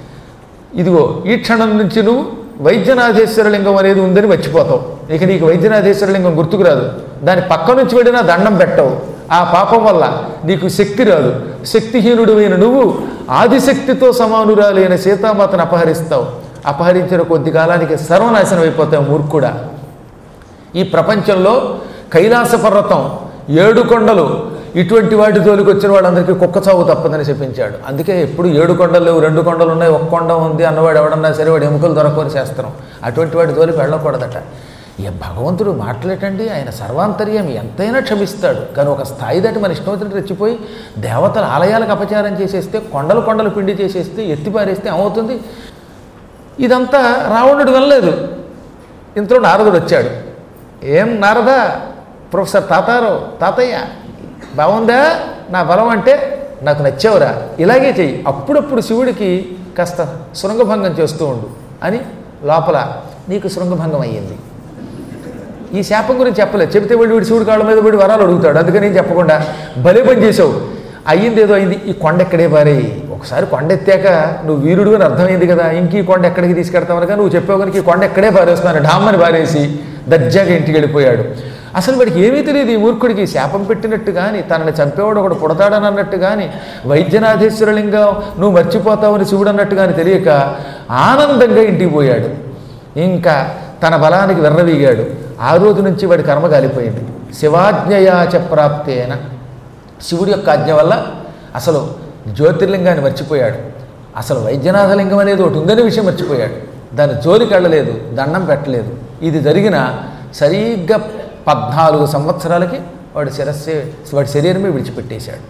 ఇదిగో ఈ క్షణం నుంచి నువ్వు వైద్యనాథేశ్వర లింగం అనేది ఉందని మర్చిపోతావు ఇక నీకు వైద్యనాథేశ్వర లింగం గుర్తుకు దాని పక్క నుంచి వెళ్ళినా దండం పెట్టవు ఆ పాపం వల్ల నీకు శక్తి రాదు శక్తిహీనుడు అయిన నువ్వు ఆదిశక్తితో సమానురాలైన సీతామాతను అపహరిస్తావు అపహరించిన కొద్ది కాలానికి సర్వనాశనం అయిపోతావు మూర్ఖుడా ఈ ప్రపంచంలో కైలాస పర్వతం ఏడు కొండలు ఇటువంటి వాటి జోలికి వచ్చిన వాళ్ళందరికీ కుక్క చావు తప్పదని చెప్పించాడు అందుకే ఎప్పుడు ఏడు కొండలు లేవు రెండు కొండలు ఉన్నాయి ఒక్క కొండ ఉంది అన్నవాడు ఎవడన్నా సరే వాడు ఎముకలు దొరకని చేస్తాం అటువంటి వాటి జోలికి వెళ్ళకూడదట ఏ భగవంతుడు మాట్లాడటండి ఆయన సర్వాంతర్యం ఎంతైనా క్షమిస్తాడు కానీ ఒక స్థాయి దాటి మన ఇష్టం వచ్చినట్టు రెచ్చిపోయి దేవతల ఆలయాలకు అపచారం చేసేస్తే కొండలు కొండలు పిండి చేసేస్తే ఎత్తిపారేస్తే ఏమవుతుంది ఇదంతా రావణుడు వినలేదు ఇంతలో నారదుడు వచ్చాడు ఏం నారదా ప్రొఫెసర్ తాతారు తాతయ్య బాగుందా నా బలం అంటే నాకు నచ్చావురా ఇలాగే చెయ్యి అప్పుడప్పుడు శివుడికి కాస్త శృంగభంగం చేస్తూ ఉండు అని లోపల నీకు శృంగభంగం అయ్యింది ఈ శాపం గురించి చెప్పలేదు చెబితే వీడు వీడు శివుడి కాళ్ళ మీద వీడు వరాలు అడుగుతాడు అందుకని ఏం చెప్పకుండా భలే పని చేసావు అయ్యింది ఏదో అయింది ఈ కొండ ఎక్కడే పారే ఒకసారి కొండ ఎత్తాక నువ్వు వీరుడు అని అర్థమైంది కదా ఇంక ఈ కొండ ఎక్కడికి తీసుకెడతావు కనుక నువ్వు చెప్పావు కనుక ఈ కొండ ఎక్కడే పారేస్తున్నాను డామ్మని పారేసి దర్జాగా ఇంటికి వెళ్ళిపోయాడు అసలు వాడికి ఏమీ తెలియదు ఈ మూర్ఖుడికి శాపం పెట్టినట్టు కానీ తనని చంపేవాడు ఒకడు పుడతాడని అన్నట్టు కానీ వైద్యనాథేశ్వరలింగం నువ్వు మర్చిపోతావని శివుడు అన్నట్టు కానీ తెలియక ఆనందంగా ఇంటికి పోయాడు ఇంకా తన బలానికి వెర్రవీగాడు ఆ రోజు నుంచి వాడి కర్మ కాలిపోయింది శివాజ్ఞయాచ ప్రాప్తేన శివుడి యొక్క ఆజ్ఞ వల్ల అసలు జ్యోతిర్లింగాన్ని మర్చిపోయాడు అసలు వైద్యనాథలింగం అనేది ఒకటి ఉందనే విషయం మర్చిపోయాడు దాని జోలికి వెళ్ళలేదు దండం పెట్టలేదు ఇది జరిగిన సరిగ్గా పద్నాలుగు సంవత్సరాలకి వాడి శిరస్సే వాడి శరీరమే విడిచిపెట్టేశాడు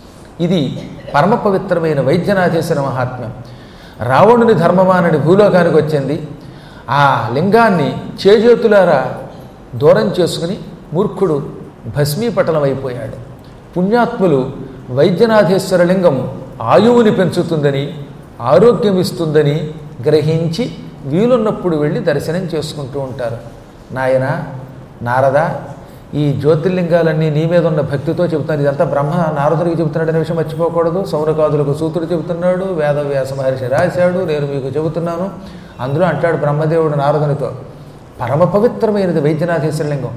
ఇది పరమ పవిత్రమైన వైద్యనాథేశ్వర మహాత్మ్యం రావణుని ధర్మమానని భూలోకానికి వచ్చింది ఆ లింగాన్ని చేజేతులారా దూరం చేసుకుని మూర్ఖుడు భస్మీపటలం అయిపోయాడు పుణ్యాత్ములు వైద్యనాథేశ్వర లింగం ఆయువుని పెంచుతుందని ఆరోగ్యం ఇస్తుందని గ్రహించి వీలున్నప్పుడు వెళ్ళి దర్శనం చేసుకుంటూ ఉంటారు నాయన నారద ఈ జ్యోతిర్లింగాలన్నీ నీ మీద ఉన్న భక్తితో చెబుతాను ఇదంతా బ్రహ్మ నారదుడికి చెబుతున్నాడు అనే విషయం మర్చిపోకూడదు సౌరకాదులకు సూతుడు చెబుతున్నాడు వేదవ్యాస మహర్షి రాశాడు నేను మీకు చెబుతున్నాను అందులో అంటాడు బ్రహ్మదేవుడు నారదునితో పరమ పవిత్రమైనది వైద్యనాథేశ్వర లింగం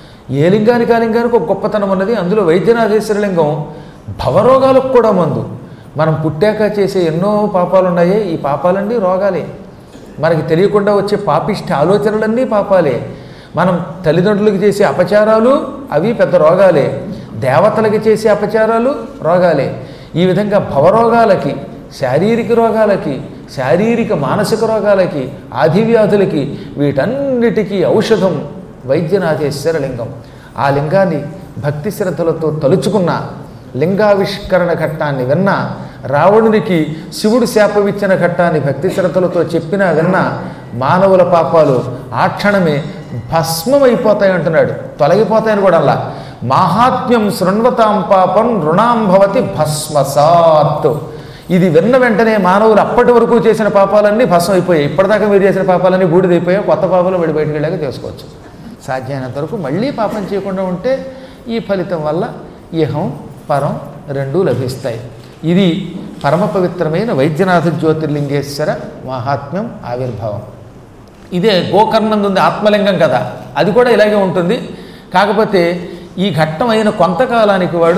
ఏ లింగానికి ఆ లింగానికి ఒక గొప్పతనం ఉన్నది అందులో వైద్యనాథేశ్వర లింగం భవరోగాలకు కూడా మందు మనం పుట్టాక చేసే ఎన్నో పాపాలు ఉన్నాయే ఈ పాపాలన్నీ రోగాలే మనకి తెలియకుండా వచ్చే పాపిష్టి ఆలోచనలన్నీ పాపాలే మనం తల్లిదండ్రులకు చేసే అపచారాలు అవి పెద్ద రోగాలే దేవతలకి చేసే అపచారాలు రోగాలే ఈ విధంగా భవరోగాలకి శారీరక రోగాలకి శారీరక మానసిక రోగాలకి ఆదివ్యాధులకి వీటన్నిటికీ ఔషధం వైద్యనాథేశ్వర లింగం ఆ లింగాన్ని భక్తి శ్రద్ధలతో తలుచుకున్న లింగావిష్కరణ ఘట్టాన్ని విన్నా రావణునికి శివుడు శాపమిచ్చిన ఘట్టాన్ని భక్తి శ్రద్ధలతో చెప్పినా విన్నా మానవుల పాపాలు ఆ క్షణమే భస్మమైపోతాయి అంటున్నాడు తొలగిపోతాయని కూడా అలా మాహాత్మ్యం శృణ్వతాం పాపం రుణాం భవతి భస్మసాత్ ఇది విన్న వెంటనే మానవులు అప్పటి వరకు చేసిన పాపాలన్నీ భస్మం అయిపోయాయి ఇప్పటిదాకా మీరు చేసిన పాపాలన్నీ బూడిదైపోయాయి కొత్త పాపాలు వీడి బయటకు వెళ్ళాక చేసుకోవచ్చు సాధ్యమైనంత వరకు మళ్ళీ పాపం చేయకుండా ఉంటే ఈ ఫలితం వల్ల ఇహం పరం రెండూ లభిస్తాయి ఇది పరమ పవిత్రమైన వైద్యనాథ జ్యోతిర్లింగేశ్వర మహాత్మ్యం ఆవిర్భావం ఇదే గోకర్ణం ఉంది ఆత్మలింగం కదా అది కూడా ఇలాగే ఉంటుంది కాకపోతే ఈ ఘట్టం అయిన కొంతకాలానికి వాడు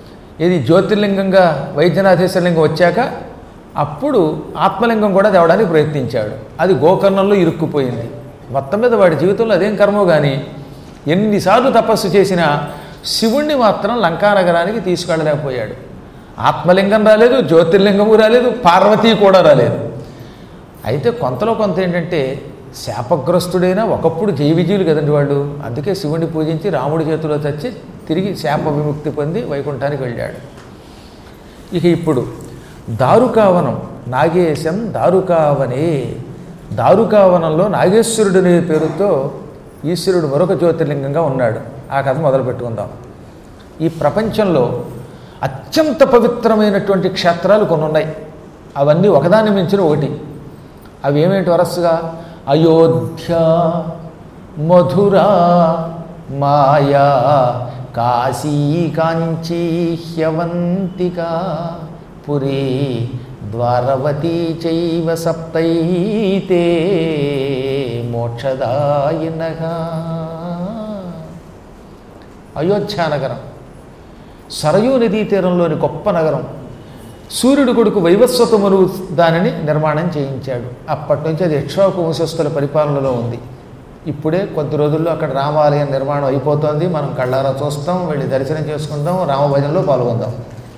ఇది జ్యోతిర్లింగంగా వైద్యనాథేశ్వరలింగం వచ్చాక అప్పుడు ఆత్మలింగం కూడా తేవడానికి ప్రయత్నించాడు అది గోకర్ణంలో ఇరుక్కుపోయింది మొత్తం మీద వాడి జీవితంలో అదేం కర్మో కానీ ఎన్నిసార్లు తపస్సు చేసినా శివుణ్ణి మాత్రం లంకానగరానికి తీసుకెళ్ళలేకపోయాడు ఆత్మలింగం రాలేదు జ్యోతిర్లింగము రాలేదు పార్వతీ కూడా రాలేదు అయితే కొంతలో కొంత ఏంటంటే శాపగ్రస్తుడైనా ఒకప్పుడు జై విజయులు కదండి వాళ్ళు అందుకే శివుణ్ణి పూజించి రాముడి చేతిలో చచ్చి తిరిగి శాప విముక్తి పొంది వైకుంఠానికి వెళ్ళాడు ఇక ఇప్పుడు దారుకావనం నాగేశం దారుకావనే దారుకావనంలో నాగేశ్వరుడు అనే పేరుతో ఈశ్వరుడు మరొక జ్యోతిర్లింగంగా ఉన్నాడు ఆ కథ మొదలు పెట్టుకుందాం ఈ ప్రపంచంలో అత్యంత పవిత్రమైనటువంటి క్షేత్రాలు కొన్ని ఉన్నాయి అవన్నీ ఒకదాన్ని మించిన ఒకటి అవి ఏమేంటి వరసగా అయోధ్య మధుర మాయా కాశీ కాంచీ హ్యవంతిక పురీ ద్వారవతీ చైవ సప్తైతే మోక్షదాయినగా అయోధ్యానగరం సరయూ నదీ తీరంలోని గొప్ప నగరం సూర్యుడు కొడుకు వైవస్వతమును దానిని నిర్మాణం చేయించాడు అప్పటి నుంచి అది ఇక్ష్వాకు వంశస్థుల పరిపాలనలో ఉంది ఇప్పుడే కొద్ది రోజుల్లో అక్కడ రామాలయం నిర్మాణం అయిపోతోంది మనం కళ్ళారా చూస్తాం వెళ్ళి దర్శనం చేసుకుందాం రామభజనలో పాల్గొందాం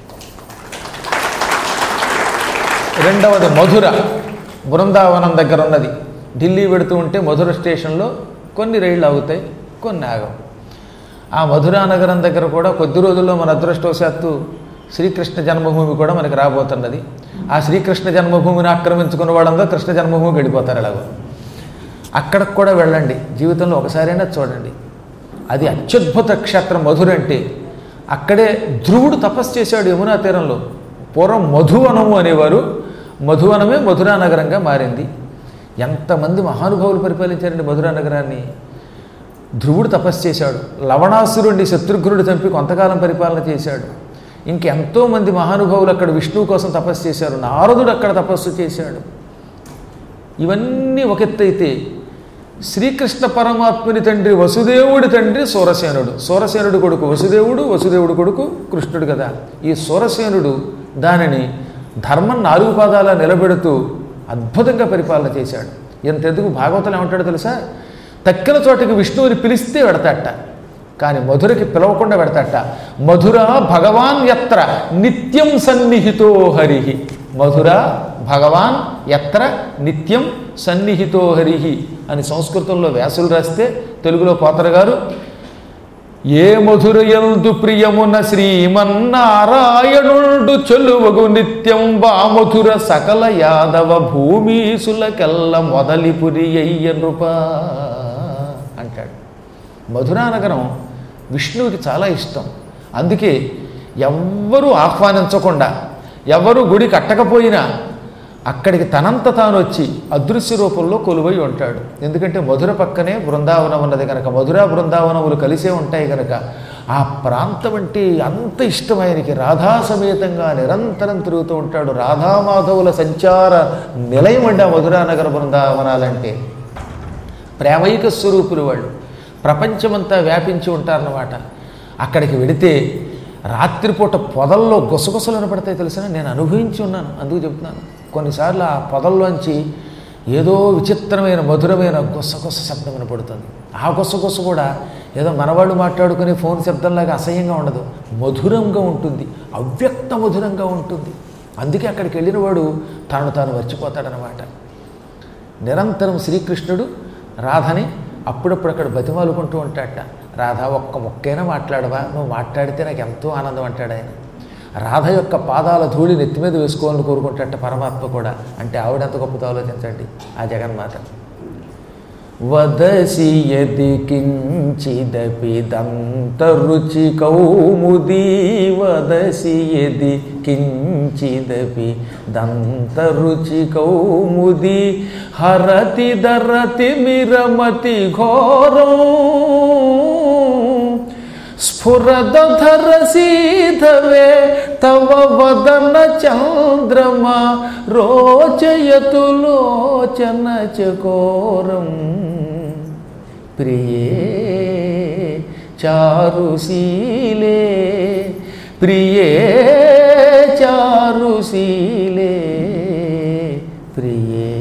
రెండవది మధుర బృందావనం దగ్గర ఉన్నది ఢిల్లీ పెడుతూ ఉంటే మధుర స్టేషన్లో కొన్ని రైళ్ళు ఆగుతాయి కొన్ని ఆగవు ఆ మధురా నగరం దగ్గర కూడా కొద్ది రోజుల్లో మన అదృష్టవశాత్తు శ్రీకృష్ణ జన్మభూమి కూడా మనకి రాబోతున్నది ఆ శ్రీకృష్ణ జన్మభూమిని ఆక్రమించుకున్న వాళ్ళందరూ కృష్ణ జన్మభూమికి వెళ్ళిపోతారు ఎలాగో అక్కడికి కూడా వెళ్ళండి జీవితంలో ఒకసారైనా చూడండి అది అత్యద్భుత క్షేత్రం మధుర అంటే అక్కడే ధ్రువుడు తపస్సు చేశాడు యమునా తీరంలో పూర్వం మధువనము అనేవారు మధువనమే మధురా నగరంగా మారింది ఎంతమంది మహానుభావులు పరిపాలించారండి మధురా నగరాన్ని ధ్రువుడు తపస్సు చేశాడు లవణాసురుడిని శత్రుఘ్నుడు చంపి కొంతకాలం పరిపాలన చేశాడు ఇంకెంతోమంది మహానుభావులు అక్కడ విష్ణువు కోసం తపస్సు చేశారు నారదుడు అక్కడ తపస్సు చేశాడు ఇవన్నీ ఒక ఎత్తు అయితే శ్రీకృష్ణ పరమాత్ముని తండ్రి వసుదేవుడి తండ్రి సూరసేనుడు సూరసేనుడు కొడుకు వసుదేవుడు వసుదేవుడు కొడుకు కృష్ణుడు కదా ఈ సూరసేనుడు దానిని ధర్మం నాలుగు పాదాల నిలబెడుతూ అద్భుతంగా పరిపాలన చేశాడు ఎంతెందుకు భాగవతం ఏమంటాడో తెలుసా తక్కిన చోటకి విష్ణువుని పిలిస్తే వెడతాట కానీ మధురకి పిలవకుండా పెడతాట మధుర భగవాన్ ఎత్ర నిత్యం సన్నిహితో హరి మధుర భగవాన్ ఎత్ర నిత్యం సన్నిహితో హరి అని సంస్కృతంలో వ్యాసులు రాస్తే తెలుగులో పోతర గారు ఏ మధురయందు ప్రియమున శ్రీమన్నారాయణుడు చెలువగు నిత్యం బామధుర సకల యాదవ భూమీసులకెల్ల మొదలిపురి అయ్య నృప అంటాడు మధురా నగరం విష్ణువుకి చాలా ఇష్టం అందుకే ఎవ్వరూ ఆహ్వానించకుండా ఎవరు గుడి కట్టకపోయినా అక్కడికి తనంత తాను వచ్చి అదృశ్య రూపంలో కొలువై ఉంటాడు ఎందుకంటే మధుర పక్కనే బృందావనం ఉన్నది కనుక మధుర బృందావనములు కలిసే ఉంటాయి కనుక ఆ ప్రాంతం అంటే అంత ఇష్టం ఆయనకి రాధా సమేతంగా నిరంతరం తిరుగుతూ ఉంటాడు రాధామాధవుల సంచార నిలయం అండి ఆ మధురా నగర బృందావనాలంటే ప్రేమైక స్వరూపులు వాళ్ళు ప్రపంచమంతా వ్యాపించి ఉంటారన్నమాట అక్కడికి వెడితే రాత్రిపూట పొదల్లో గుసగుసలు వినపడతాయి తెలిసిన నేను అనుభవించి ఉన్నాను అందుకు చెప్తున్నాను కొన్నిసార్లు ఆ పొదల్లోంచి ఏదో విచిత్రమైన మధురమైన గుసగుస శబ్దం వినపడుతుంది ఆ గుసగుస కూడా ఏదో మనవాళ్ళు మాట్లాడుకునే ఫోన్ శబ్దంలాగా అసహ్యంగా ఉండదు మధురంగా ఉంటుంది అవ్యక్త మధురంగా ఉంటుంది అందుకే అక్కడికి వెళ్ళిన వాడు తాను తాను మర్చిపోతాడనమాట నిరంతరం శ్రీకృష్ణుడు రాధని అప్పుడప్పుడు అక్కడ బతిమాలుకుంటూ ఉంటాడట రాధ ఒక్క మొక్కైనా మాట్లాడవా నువ్వు మాట్లాడితే నాకు ఎంతో ఆనందం అంటాడు ఆయన రాధ యొక్క పాదాల ధూళి నెత్తి మీద వేసుకోవాలని కోరుకుంటాడట పరమాత్మ కూడా అంటే ఆవిడ ఎంత గొప్పతో ఆలోచించండి ఆ జగన్మాత వదసి యది కించిదపి దంతరుచి కౌముదీ వదసి యది కించిదపి దంతరుచి కౌముదీ హరతి దరతి మిరమతి ఘోరం స్ఫురదధర సీధవే తవ వదన చంద్రమా రోచయతు లోచన చకోరం ప్రియే చారుశీలే ప్రియే చారుశీలే ప్రియే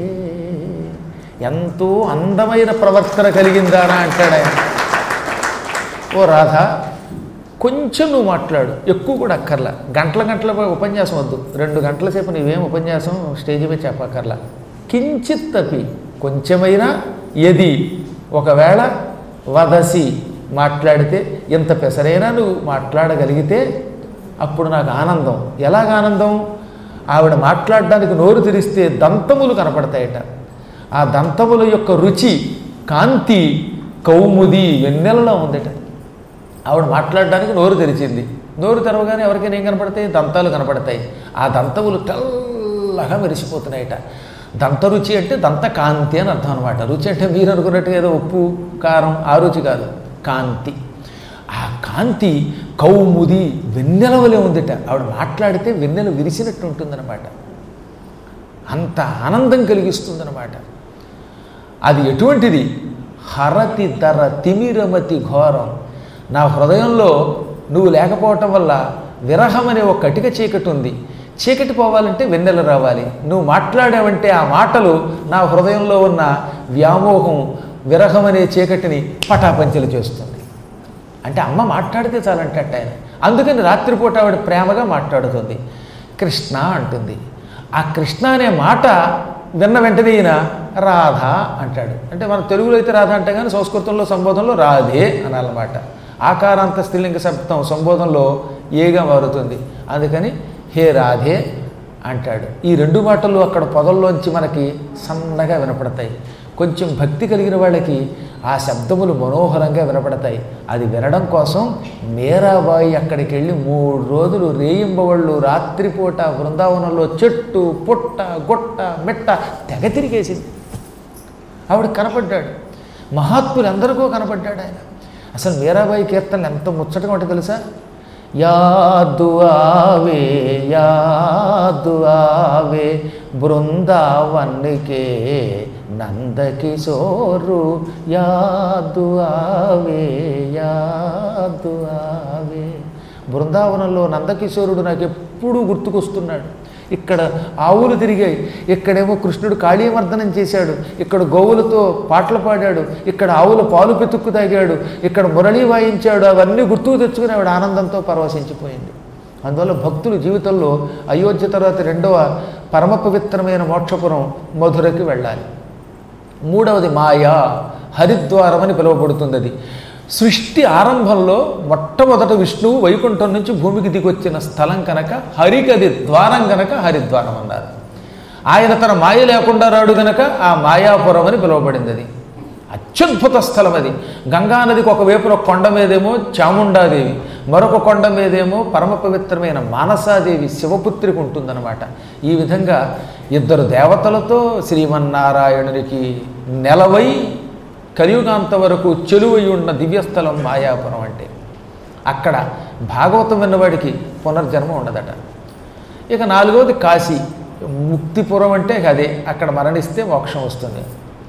ఎంతో అందమైన ప్రవర్తన కలిగిందానా అంటాడు ఆయన ఓ రాధ కొంచెం నువ్వు మాట్లాడు ఎక్కువ కూడా అక్కర్లా గంటల గంటల ఉపన్యాసం వద్దు రెండు గంటల సేపు నీవేం ఉపన్యాసం స్టేజ్ మీద చెప్పక్కర్లా కించిత్ తప్పి కొంచెమైనా ఎది ఒకవేళ వదసి మాట్లాడితే ఇంత పెసరైనా నువ్వు మాట్లాడగలిగితే అప్పుడు నాకు ఆనందం ఎలాగ ఆనందం ఆవిడ మాట్లాడడానికి నోరు తెరిస్తే దంతములు కనపడతాయట ఆ దంతముల యొక్క రుచి కాంతి కౌముది వెన్నెలలో ఉందట ఆవిడ మాట్లాడడానికి నోరు తెరిచింది నోరు తెరవగానే ఎవరికైనా ఏం కనపడతాయి దంతాలు కనపడతాయి ఆ దంతములు తెల్లగా మెరిసిపోతున్నాయట దంత రుచి అంటే దంత కాంతి అని అర్థం అనమాట రుచి అంటే మీరు అనుకున్నట్టుగా ఏదో ఉప్పు కారం ఆ రుచి కాదు కాంతి ఆ కాంతి కౌముది వెన్నెల వలె ఉందిట ఆవిడ మాట్లాడితే వెన్నెల విరిసినట్టు ఉంటుందన్నమాట అంత ఆనందం కలిగిస్తుందన్నమాట అది ఎటువంటిది హరతి ధర తిమిరమతి ఘోరం నా హృదయంలో నువ్వు లేకపోవటం వల్ల విరహం అనే ఒక కటిక చీకటి ఉంది చీకటి పోవాలంటే వెన్నెల రావాలి నువ్వు మాట్లాడావంటే ఆ మాటలు నా హృదయంలో ఉన్న వ్యామోహం విరహం అనే చీకటిని పటాపంచలు చేస్తుంది అంటే అమ్మ మాట్లాడితే చాలంటే ఆయన అందుకని రాత్రిపూట ఆవిడ ప్రేమగా మాట్లాడుతుంది కృష్ణ అంటుంది ఆ కృష్ణ అనే మాట విన్న వెంటనే ఈయన రాధ అంటాడు అంటే మన తెలుగులో అయితే రాధ అంటే కానీ సంస్కృతంలో సంబోధనలో రాధే అనాలన్నమాట ఆకారాంత స్త్రీలింగ శబ్దం సంబోధనలో ఏగా మారుతుంది అందుకని హే రాధే అంటాడు ఈ రెండు మాటలు అక్కడ పొదల్లోంచి మనకి సన్నగా వినపడతాయి కొంచెం భక్తి కలిగిన వాళ్ళకి ఆ శబ్దములు మనోహరంగా వినపడతాయి అది వినడం కోసం మీరాబాయి అక్కడికి వెళ్ళి మూడు రోజులు రేయింబవళ్ళు రాత్రిపూట బృందావనంలో చెట్టు పుట్ట గొట్ట మెట్ట తెగ తిరిగేసింది ఆవిడ కనపడ్డాడు మహాత్ములు ఎందరికో కనపడ్డాడు ఆయన అసలు మీరాబాయి కీర్తనలు ఎంత ముచ్చటగా ఉంటుంది తెలుసా యాదు ఆవే యాదు ఆవే బృందావన్కే నందకిశోరు యాదు ఆవే యాదు ఆవే బృందావనంలో నందకిశోరుడు నాకు ఎప్పుడూ గుర్తుకొస్తున్నాడు ఇక్కడ ఆవులు తిరిగాయి ఇక్కడేమో కృష్ణుడు కాళీమర్దనం చేశాడు ఇక్కడ గోవులతో పాటలు పాడాడు ఇక్కడ ఆవుల పాలు పెతుక్కు తాగాడు ఇక్కడ మురళి వాయించాడు అవన్నీ గుర్తుకు తెచ్చుకుని ఆవిడ ఆనందంతో పరవశించిపోయింది అందువల్ల భక్తులు జీవితంలో అయోధ్య తర్వాత రెండవ పరమ పవిత్రమైన మోక్షపురం మధురకి వెళ్ళాలి మూడవది మాయా హరిద్వారం అని పిలువబడుతుంది అది సృష్టి ఆరంభంలో మొట్టమొదట విష్ణువు వైకుంఠం నుంచి భూమికి దిగొచ్చిన స్థలం కనుక హరికది ద్వారం కనుక హరిద్వారం అన్నారు ఆయన తన మాయ లేకుండా రాడు గనక ఆ మాయాపురం అని పిలువబడింది అది అత్యద్భుత స్థలం అది గంగానదికి ఒక వైపున కొండ మీదేమో చాముండాదేవి మరొక కొండ మీదేమో పరమ పవిత్రమైన మానసాదేవి శివపుత్రికి ఉంటుందన్నమాట ఈ విధంగా ఇద్దరు దేవతలతో శ్రీమన్నారాయణునికి నెలవై కలియుగాంత వరకు చెలువై ఉన్న దివ్యస్థలం మాయాపురం అంటే అక్కడ భాగవతం విన్నవాడికి పునర్జన్మ ఉండదట ఇక నాలుగవది కాశీ ముక్తిపురం అంటే అదే అక్కడ మరణిస్తే మోక్షం వస్తుంది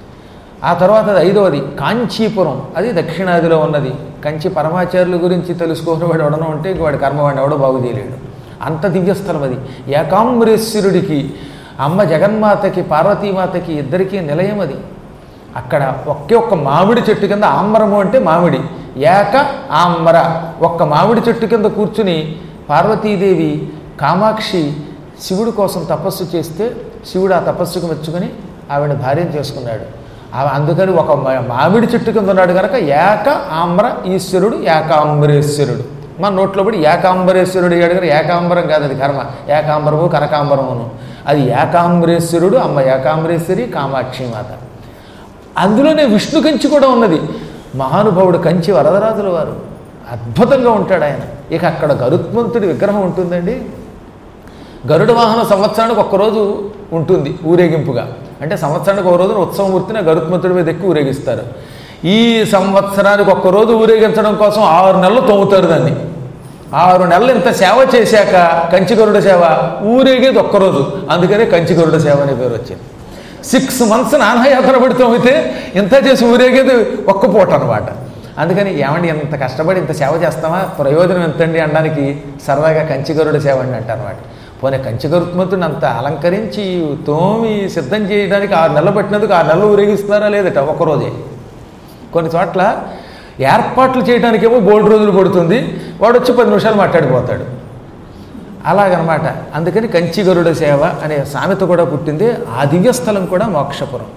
ఆ తర్వాత అది ఐదవది కాంచీపురం అది దక్షిణాదిలో ఉన్నది కంచి పరమాచార్యుల గురించి తెలుసుకోని వాడు ఎవడనో ఉంటే ఇంక వాడి కర్మ వాడిని ఎవడో బాగు చేయలేడు అంత దివ్యస్థలం అది ఏకాంబరేశ్వరుడికి అమ్మ జగన్మాతకి పార్వతీమాతకి ఇద్దరికీ నిలయం అది అక్కడ ఒకే ఒక్క మామిడి చెట్టు కింద ఆంబరము అంటే మామిడి ఏక ఆంబర ఒక్క మామిడి చెట్టు కింద కూర్చుని పార్వతీదేవి కామాక్షి శివుడి కోసం తపస్సు చేస్తే శివుడు ఆ తపస్సుకు మెచ్చుకొని ఆవిడ భార్యను చేసుకున్నాడు ఆ- అందుకని ఒక మా- మామిడి చెట్టు కింద ఉన్నాడు కనుక ఏక ఆంబర ఈశ్వరుడు ఏకాంబరేశ్వరుడు మన నోట్లో పడి ఏకాంబరేశ్వరుడు అయ్యాడు కానీ ఏకాంబరం కాదు అది కర్మ ఏకాంబరము కనకాంబరమును అది ఏకాంబరేశ్వరుడు అమ్మ ఏకాంబరేశ్వరి కామాక్షి మాత అందులోనే విష్ణు కంచి కూడా ఉన్నది మహానుభావుడు కంచి వరదరాజుల వారు అద్భుతంగా ఉంటాడు ఆయన ఇక అక్కడ గరుత్మంతుడి విగ్రహం ఉంటుందండి గరుడ వాహనం సంవత్సరానికి ఒక్కరోజు ఉంటుంది ఊరేగింపుగా అంటే సంవత్సరానికి ఒక రోజున ఉత్సవమూర్తిని గరుత్మంతుడి మీద ఎక్కి ఊరేగిస్తారు ఈ సంవత్సరానికి ఒక్కరోజు ఊరేగించడం కోసం ఆరు నెలలు తోముతారు దాన్ని ఆరు నెలలు ఇంత సేవ చేశాక కంచి గరుడ సేవ ఊరేగేది ఒక్కరోజు అందుకనే కంచి గరుడ సేవ అనే పేరు వచ్చింది సిక్స్ మంత్స్ నానయాత్ర పడితే అయితే ఇంత చేసి ఊరేగేది ఒక్క పూట అనమాట అందుకని ఏమండి ఇంత కష్టపడి ఇంత సేవ చేస్తామా ప్రయోజనం ఎంతండి అనడానికి సరదాగా కంచిగరుడు సేవ అని అంటారు అనమాట పోనీ కంచిగరుత్మంతుని అంత అలంకరించి తోమి సిద్ధం చేయడానికి ఆరు నెలలు పట్టినందుకు ఆరు నెలలు ఊరేగిస్తున్నారా లేదట ఒక్కరోజే కొన్ని చోట్ల ఏర్పాట్లు చేయడానికేమో బోల్డ్ రోజులు పడుతుంది వాడు వచ్చి పది నిమిషాలు మాట్లాడిపోతాడు అలాగనమాట అందుకని కంచి గరుడ సేవ అనే సామెత కూడా పుట్టింది ఆ దివ్యస్థలం కూడా మోక్షపురం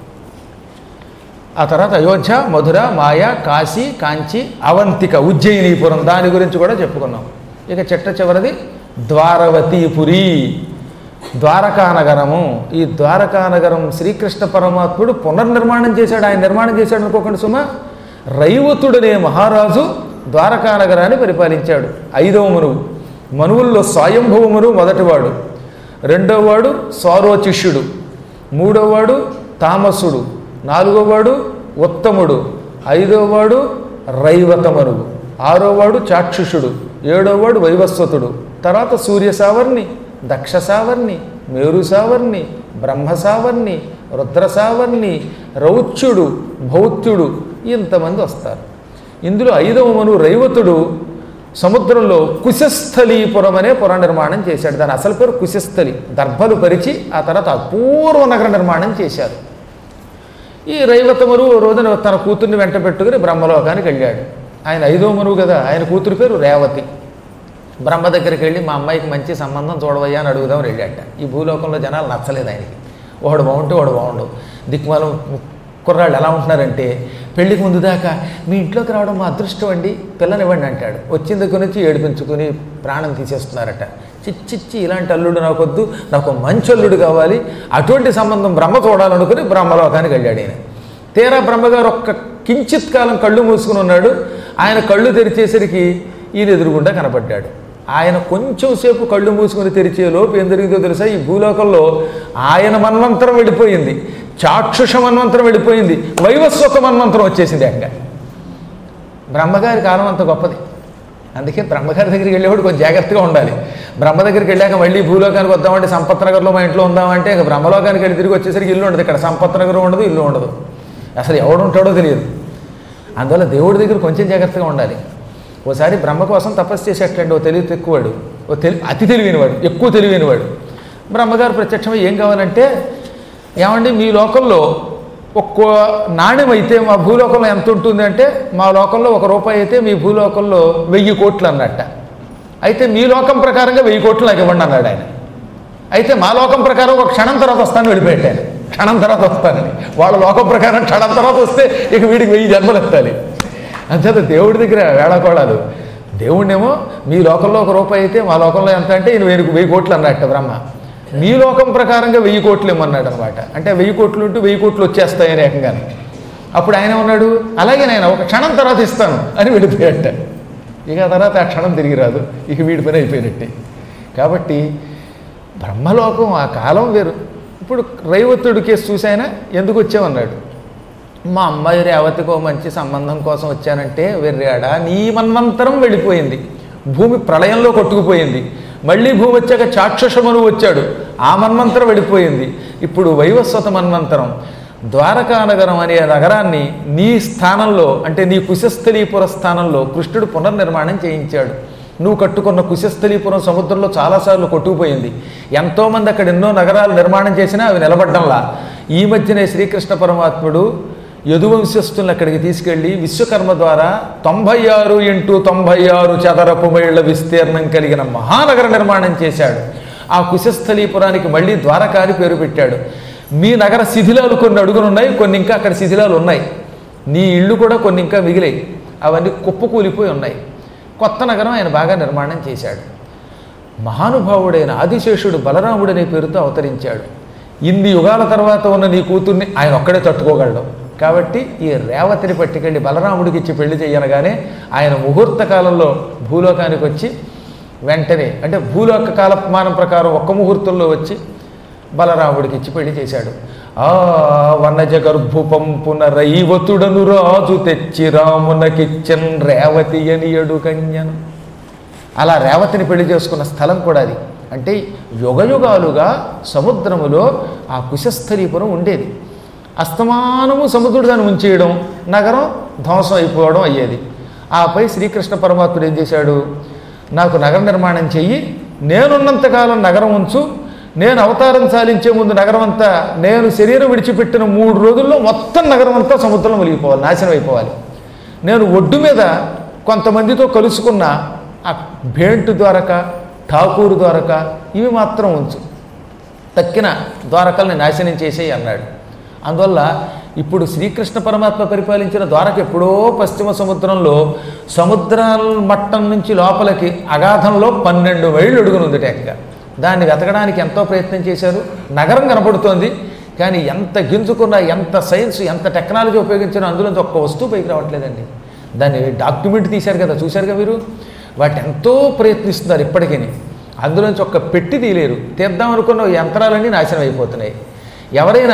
ఆ తర్వాత అయోధ్య మధుర మాయ కాశీ కాంచి అవంతిక ఉజ్జయినీపురం దాని గురించి కూడా చెప్పుకున్నాం ఇక చిట్ట చివరిది ద్వారవతీపురి ద్వారకా నగరము ఈ ద్వారకా నగరం శ్రీకృష్ణ పరమాత్ముడు పునర్నిర్మాణం చేశాడు ఆయన నిర్మాణం చేశాడు అనుకోకండి సుమ రైవతుడనే మహారాజు ద్వారకా నగరాన్ని పరిపాలించాడు ఐదవ మనువు మనువుల్లో స్వయంభవ మనువు మొదటివాడు రెండోవాడు స్వారోచిష్యుడు మూడోవాడు తామసుడు నాలుగోవాడు ఉత్తముడు ఐదోవాడు రైవతమనువు ఆరోవాడు చాక్షుషుడు ఏడోవాడు వైవస్వతుడు తర్వాత సూర్య సావర్ణి దక్ష సావర్ణి మేరు సావర్ణి బ్రహ్మ సావర్ణి రుద్ర సావర్ణి రౌచ్యుడు భౌత్యుడు ఇంతమంది వస్తారు ఇందులో ఐదవ మనువు రైవతుడు సముద్రంలో కుశస్థలీపురం అనే పుర నిర్మాణం చేశాడు దాని అసలు పేరు కుశస్థలి దర్భలు పరిచి ఆ తర్వాత అపూర్వ నగర నిర్మాణం చేశారు ఈ రైవతమురు ఓ రోజున తన కూతుర్ని వెంట పెట్టుకుని బ్రహ్మలోకానికి వెళ్ళాడు ఆయన ఐదో మనువు కదా ఆయన కూతురు పేరు రేవతి బ్రహ్మ దగ్గరికి వెళ్ళి మా అమ్మాయికి మంచి సంబంధం చూడవయ్యా అని అడుగుదామని వెళ్ళాట ఈ భూలోకంలో జనాలు నచ్చలేదు ఆయనకి ఒకడు బాగుంటే వాడు బాగుండు దిక్మాలం కుర్రాళ్ళు ఎలా ఉంటున్నారంటే పెళ్లికి ముందు దాకా మీ ఇంట్లోకి రావడం మా అదృష్టం అండి పిల్లనివ్వండి అంటాడు వచ్చిన దగ్గర నుంచి ఏడిపించుకుని ప్రాణం తీసేస్తున్నారట చిచ్చిచ్చి ఇలాంటి అల్లుడు నాకొద్దు నాకు మంచి అల్లుడు కావాలి అటువంటి సంబంధం బ్రహ్మ చూడాలనుకుని బ్రహ్మలోకానికి వెళ్ళాడు ఈయన తీరా బ్రహ్మగారు ఒక్క కించిత్ కాలం కళ్ళు మూసుకుని ఉన్నాడు ఆయన కళ్ళు తెరిచేసరికి ఈయన ఎదురుగుండా కనపడ్డాడు ఆయన కొంచెం సేపు కళ్ళు మూసుకుని తెరిచే లోపు ఏం జరిగిందో తెలుసా ఈ భూలోకంలో ఆయన మన్వంతరం వెళ్ళిపోయింది చాక్షుష మన్వంతరం వెళ్ళిపోయింది వైవస్వక మన్వంతరం వచ్చేసింది ఏకంగా బ్రహ్మగారి కాలం అంత గొప్పది అందుకే బ్రహ్మగారి దగ్గరికి వెళ్ళేవాడు కొంచెం జాగ్రత్తగా ఉండాలి బ్రహ్మ దగ్గరికి వెళ్ళాక మళ్ళీ భూలోకానికి వద్దామంటే సంపత్ నగర్లో మా ఇంట్లో ఉందామంటే ఇక బ్రహ్మలోకానికి వెళ్ళి తిరిగి వచ్చేసరికి ఇల్లు ఉండదు ఇక్కడ సంపత్ నగర్ ఉండదు ఇల్లు ఉండదు అసలు ఎవడు ఉంటాడో తెలియదు అందువల్ల దేవుడి దగ్గర కొంచెం జాగ్రత్తగా ఉండాలి ఓసారి బ్రహ్మ కోసం తపస్సు చేసేటండి ఓ తెలివి తక్కువవాడు ఓ తెలి అతి తెలివైనవాడు ఎక్కువ తెలివైనవాడు బ్రహ్మగారు ప్రత్యక్షమై ఏం కావాలంటే ఏమండి మీ లోకంలో ఒక్కో నాణ్యం అయితే మా భూలోకంలో ఎంత ఉంటుంది అంటే మా లోకంలో ఒక రూపాయి అయితే మీ భూలోకంలో వెయ్యి కోట్లు అన్నట్ట అయితే మీ లోకం ప్రకారంగా వెయ్యి కోట్లు నాకు ఇవ్వండి అన్నాడు ఆయన అయితే మా లోకం ప్రకారం ఒక క్షణం తర్వాత వస్తాను వెళ్ళిపోయాడు ఆయన క్షణం తర్వాత వస్తానని వాళ్ళ లోకం ప్రకారం క్షణం తర్వాత వస్తే ఇక వీడికి వెయ్యి జన్మలు ఎత్తాలి అంచేత దేవుడి దగ్గర వేళకోళాలు దేవుణ్ణేమో మీ లోకంలో ఒక రూపాయి అయితే మా లోకంలో ఎంత అంటే ఈయన వెయ్యి వెయ్యి కోట్లు అన్నట్టు బ్రహ్మ మీ లోకం ప్రకారంగా వెయ్యి కోట్లు ఇమ్మన్నాడు అనమాట అంటే వెయ్యి కోట్లు ఉంటూ వెయ్యి కోట్లు వచ్చేస్తాయని ఏకంగానే అప్పుడు ఆయన ఉన్నాడు అలాగే నేను ఒక క్షణం తర్వాత ఇస్తాను అని వెళ్ళిపోయాట ఇక ఆ తర్వాత ఆ క్షణం తిరిగి రాదు ఇక వీడి పని అయిపోయినట్టే కాబట్టి బ్రహ్మలోకం ఆ కాలం వేరు ఇప్పుడు రైవత్తుడి కేసు చూసాయినా ఎందుకు వచ్చామన్నాడు మా అమ్మాయి రేవతికో మంచి సంబంధం కోసం వచ్చానంటే వెర్రాడా నీ మన్వంతరం వెళ్ళిపోయింది భూమి ప్రళయంలో కొట్టుకుపోయింది మళ్ళీ భూమి వచ్చాక చాక్షుషమును వచ్చాడు ఆ మన్వంతరం వెళ్ళిపోయింది ఇప్పుడు వైవస్వత మన్వంతరం ద్వారకా నగరం అనే నగరాన్ని నీ స్థానంలో అంటే నీ కుశస్థలీపుర స్థానంలో కృష్ణుడు పునర్నిర్మాణం చేయించాడు నువ్వు కట్టుకున్న కుశస్థలీపురం సముద్రంలో చాలాసార్లు కొట్టుకుపోయింది ఎంతోమంది అక్కడ ఎన్నో నగరాలు నిర్మాణం చేసినా అవి నిలబడ్డంలా ఈ మధ్యనే శ్రీకృష్ణ పరమాత్ముడు యదువంశస్థులను అక్కడికి తీసుకెళ్ళి విశ్వకర్మ ద్వారా తొంభై ఆరు ఇంటూ తొంభై ఆరు చదరపు మైళ్ళ విస్తీర్ణం కలిగిన మహానగర నిర్మాణం చేశాడు ఆ కుశస్థలీపురానికి మళ్ళీ ద్వారకా అని పేరు పెట్టాడు మీ నగర శిథిలాలు కొన్ని అడుగునున్నాయి కొన్ని ఇంకా అక్కడ శిథిలాలు ఉన్నాయి నీ ఇళ్ళు కూడా కొన్ని ఇంకా మిగిలాయి అవన్నీ కుప్పకూలిపోయి ఉన్నాయి కొత్త నగరం ఆయన బాగా నిర్మాణం చేశాడు మహానుభావుడైన ఆదిశేషుడు బలరాముడు అనే పేరుతో అవతరించాడు ఇన్ని యుగాల తర్వాత ఉన్న నీ కూతుర్ని ఆయన ఒక్కడే తట్టుకోగలడు కాబట్టి ఈ రేవతిని పట్టుకెళ్ళి బలరాముడికి ఇచ్చి పెళ్లి చేయనగానే ఆయన ముహూర్త కాలంలో భూలోకానికి వచ్చి వెంటనే అంటే భూలోక కాలమానం ప్రకారం ఒక్క ముహూర్తంలో వచ్చి బలరాముడికి ఇచ్చి పెళ్లి చేశాడు ఆ వనజ గర్భుపంపున రైవతుడను రాజు తెచ్చి రామునకిచ్చన్ రేవతి అనియడు కన్యను అలా రేవతిని పెళ్లి చేసుకున్న స్థలం కూడా అది అంటే యుగయుగాలుగా సముద్రములో ఆ కుశస్థలీపురం ఉండేది అస్తమానము సముద్రుడు దాన్ని ఉంచేయడం నగరం ధ్వంసం అయిపోవడం అయ్యేది ఆపై శ్రీకృష్ణ పరమాత్ముడు ఏం చేశాడు నాకు నగర నిర్మాణం చెయ్యి నేనున్నంతకాలం నగరం ఉంచు నేను అవతారం సాలించే ముందు నగరం అంతా నేను శరీరం విడిచిపెట్టిన మూడు రోజుల్లో మొత్తం నగరం అంతా సముద్రంలో మునిగిపోవాలి నాశనం అయిపోవాలి నేను ఒడ్డు మీద కొంతమందితో కలుసుకున్న ఆ భేంటు ద్వారక ఠాకూరు ద్వారక ఇవి మాత్రం ఉంచు తక్కిన ద్వారకల్ని నాశనం చేసేయి అన్నాడు అందువల్ల ఇప్పుడు శ్రీకృష్ణ పరమాత్మ పరిపాలించిన ద్వారక ఎప్పుడో పశ్చిమ సముద్రంలో సముద్రాల మట్టం నుంచి లోపలికి అగాధంలో పన్నెండు మైళ్ళు అడుగునుంది టేకగా దాన్ని వెతకడానికి ఎంతో ప్రయత్నం చేశారు నగరం కనపడుతోంది కానీ ఎంత గింజుకున్నా ఎంత సైన్స్ ఎంత టెక్నాలజీ ఉపయోగించినా అందులోంచి ఒక్క వస్తువు పైకి రావట్లేదండి దాన్ని డాక్యుమెంట్ తీశారు కదా చూశారు కదా మీరు వాటి ఎంతో ప్రయత్నిస్తున్నారు ఇప్పటికీ అందులోంచి ఒక్క పెట్టి తీయలేరు తీద్దాం అనుకున్న యంత్రాలన్నీ నాశనం అయిపోతున్నాయి ఎవరైనా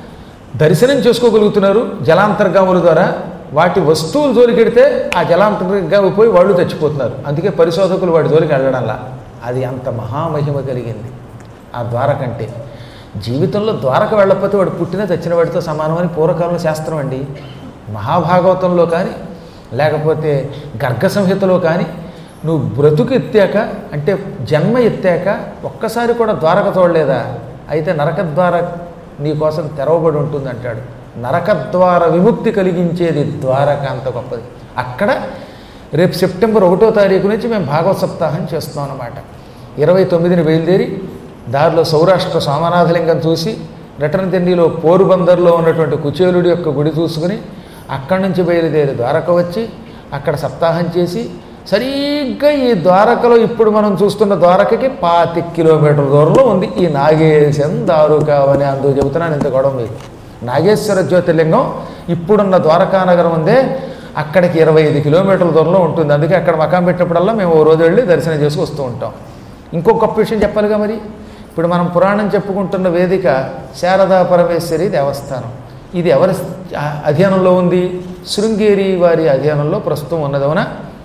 దర్శనం చేసుకోగలుగుతున్నారు జలాంతర్గాముల ద్వారా వాటి వస్తువులు జోలికెడితే ఆ జలాంతర్గామి పోయి వాళ్ళు చచ్చిపోతున్నారు అందుకే పరిశోధకులు వాటి జోలికి వెళ్ళడంలా అది అంత మహామహిమ కలిగింది ఆ ద్వారకంటే జీవితంలో ద్వారక వెళ్ళకపోతే వాడు పుట్టిన చచ్చిన వాడితో సమానమని పూర్వకాలంలో శాస్త్రం అండి మహాభాగవతంలో కానీ లేకపోతే గర్గ సంహితలో కానీ నువ్వు బ్రతుకు ఎత్తాక అంటే జన్మ ఎత్తాక ఒక్కసారి కూడా ద్వారక చూడలేదా అయితే నరకద్వార నీ కోసం తెరవబడి ఉంటుంది అంటాడు నరకద్వార విముక్తి కలిగించేది ద్వారక అంత గొప్పది అక్కడ రేపు సెప్టెంబర్ ఒకటో తారీఖు నుంచి మేము భాగవత సప్తాహం చేస్తున్నాం అన్నమాట ఇరవై తొమ్మిదిని బయలుదేరి దారిలో సౌరాష్ట్ర సోమనాథలింగం చూసి రిటర్న్ తిండిలో పోరుబందర్లో ఉన్నటువంటి కుచేలుడి యొక్క గుడి చూసుకుని అక్కడి నుంచి బయలుదేరి ద్వారక వచ్చి అక్కడ సప్తాహం చేసి సరిగ్గా ఈ ద్వారకలో ఇప్పుడు మనం చూస్తున్న ద్వారకకి పాతి కిలోమీటర్ల దూరంలో ఉంది ఈ నాగేశం దారుకావని అందుకు చెబుతున్నాను ఇంత గొడవ మీకు నాగేశ్వర జ్యోతిర్లింగం ఇప్పుడున్న ద్వారకా నగరం ఉందే అక్కడికి ఇరవై ఐదు కిలోమీటర్ల దూరంలో ఉంటుంది అందుకే అక్కడ మకాం పెట్టినప్పుడల్లా మేము ఓ రోజు వెళ్ళి దర్శనం చేసి వస్తూ ఉంటాం ఇంకొక గొప్ప విషయం చెప్పాలిగా మరి ఇప్పుడు మనం పురాణం చెప్పుకుంటున్న వేదిక శారదా పరమేశ్వరి దేవస్థానం ఇది ఎవరి ఆ- అధీనంలో ఉంది శృంగేరి వారి అధీనంలో ప్రస్తుతం ఉన్నదవునా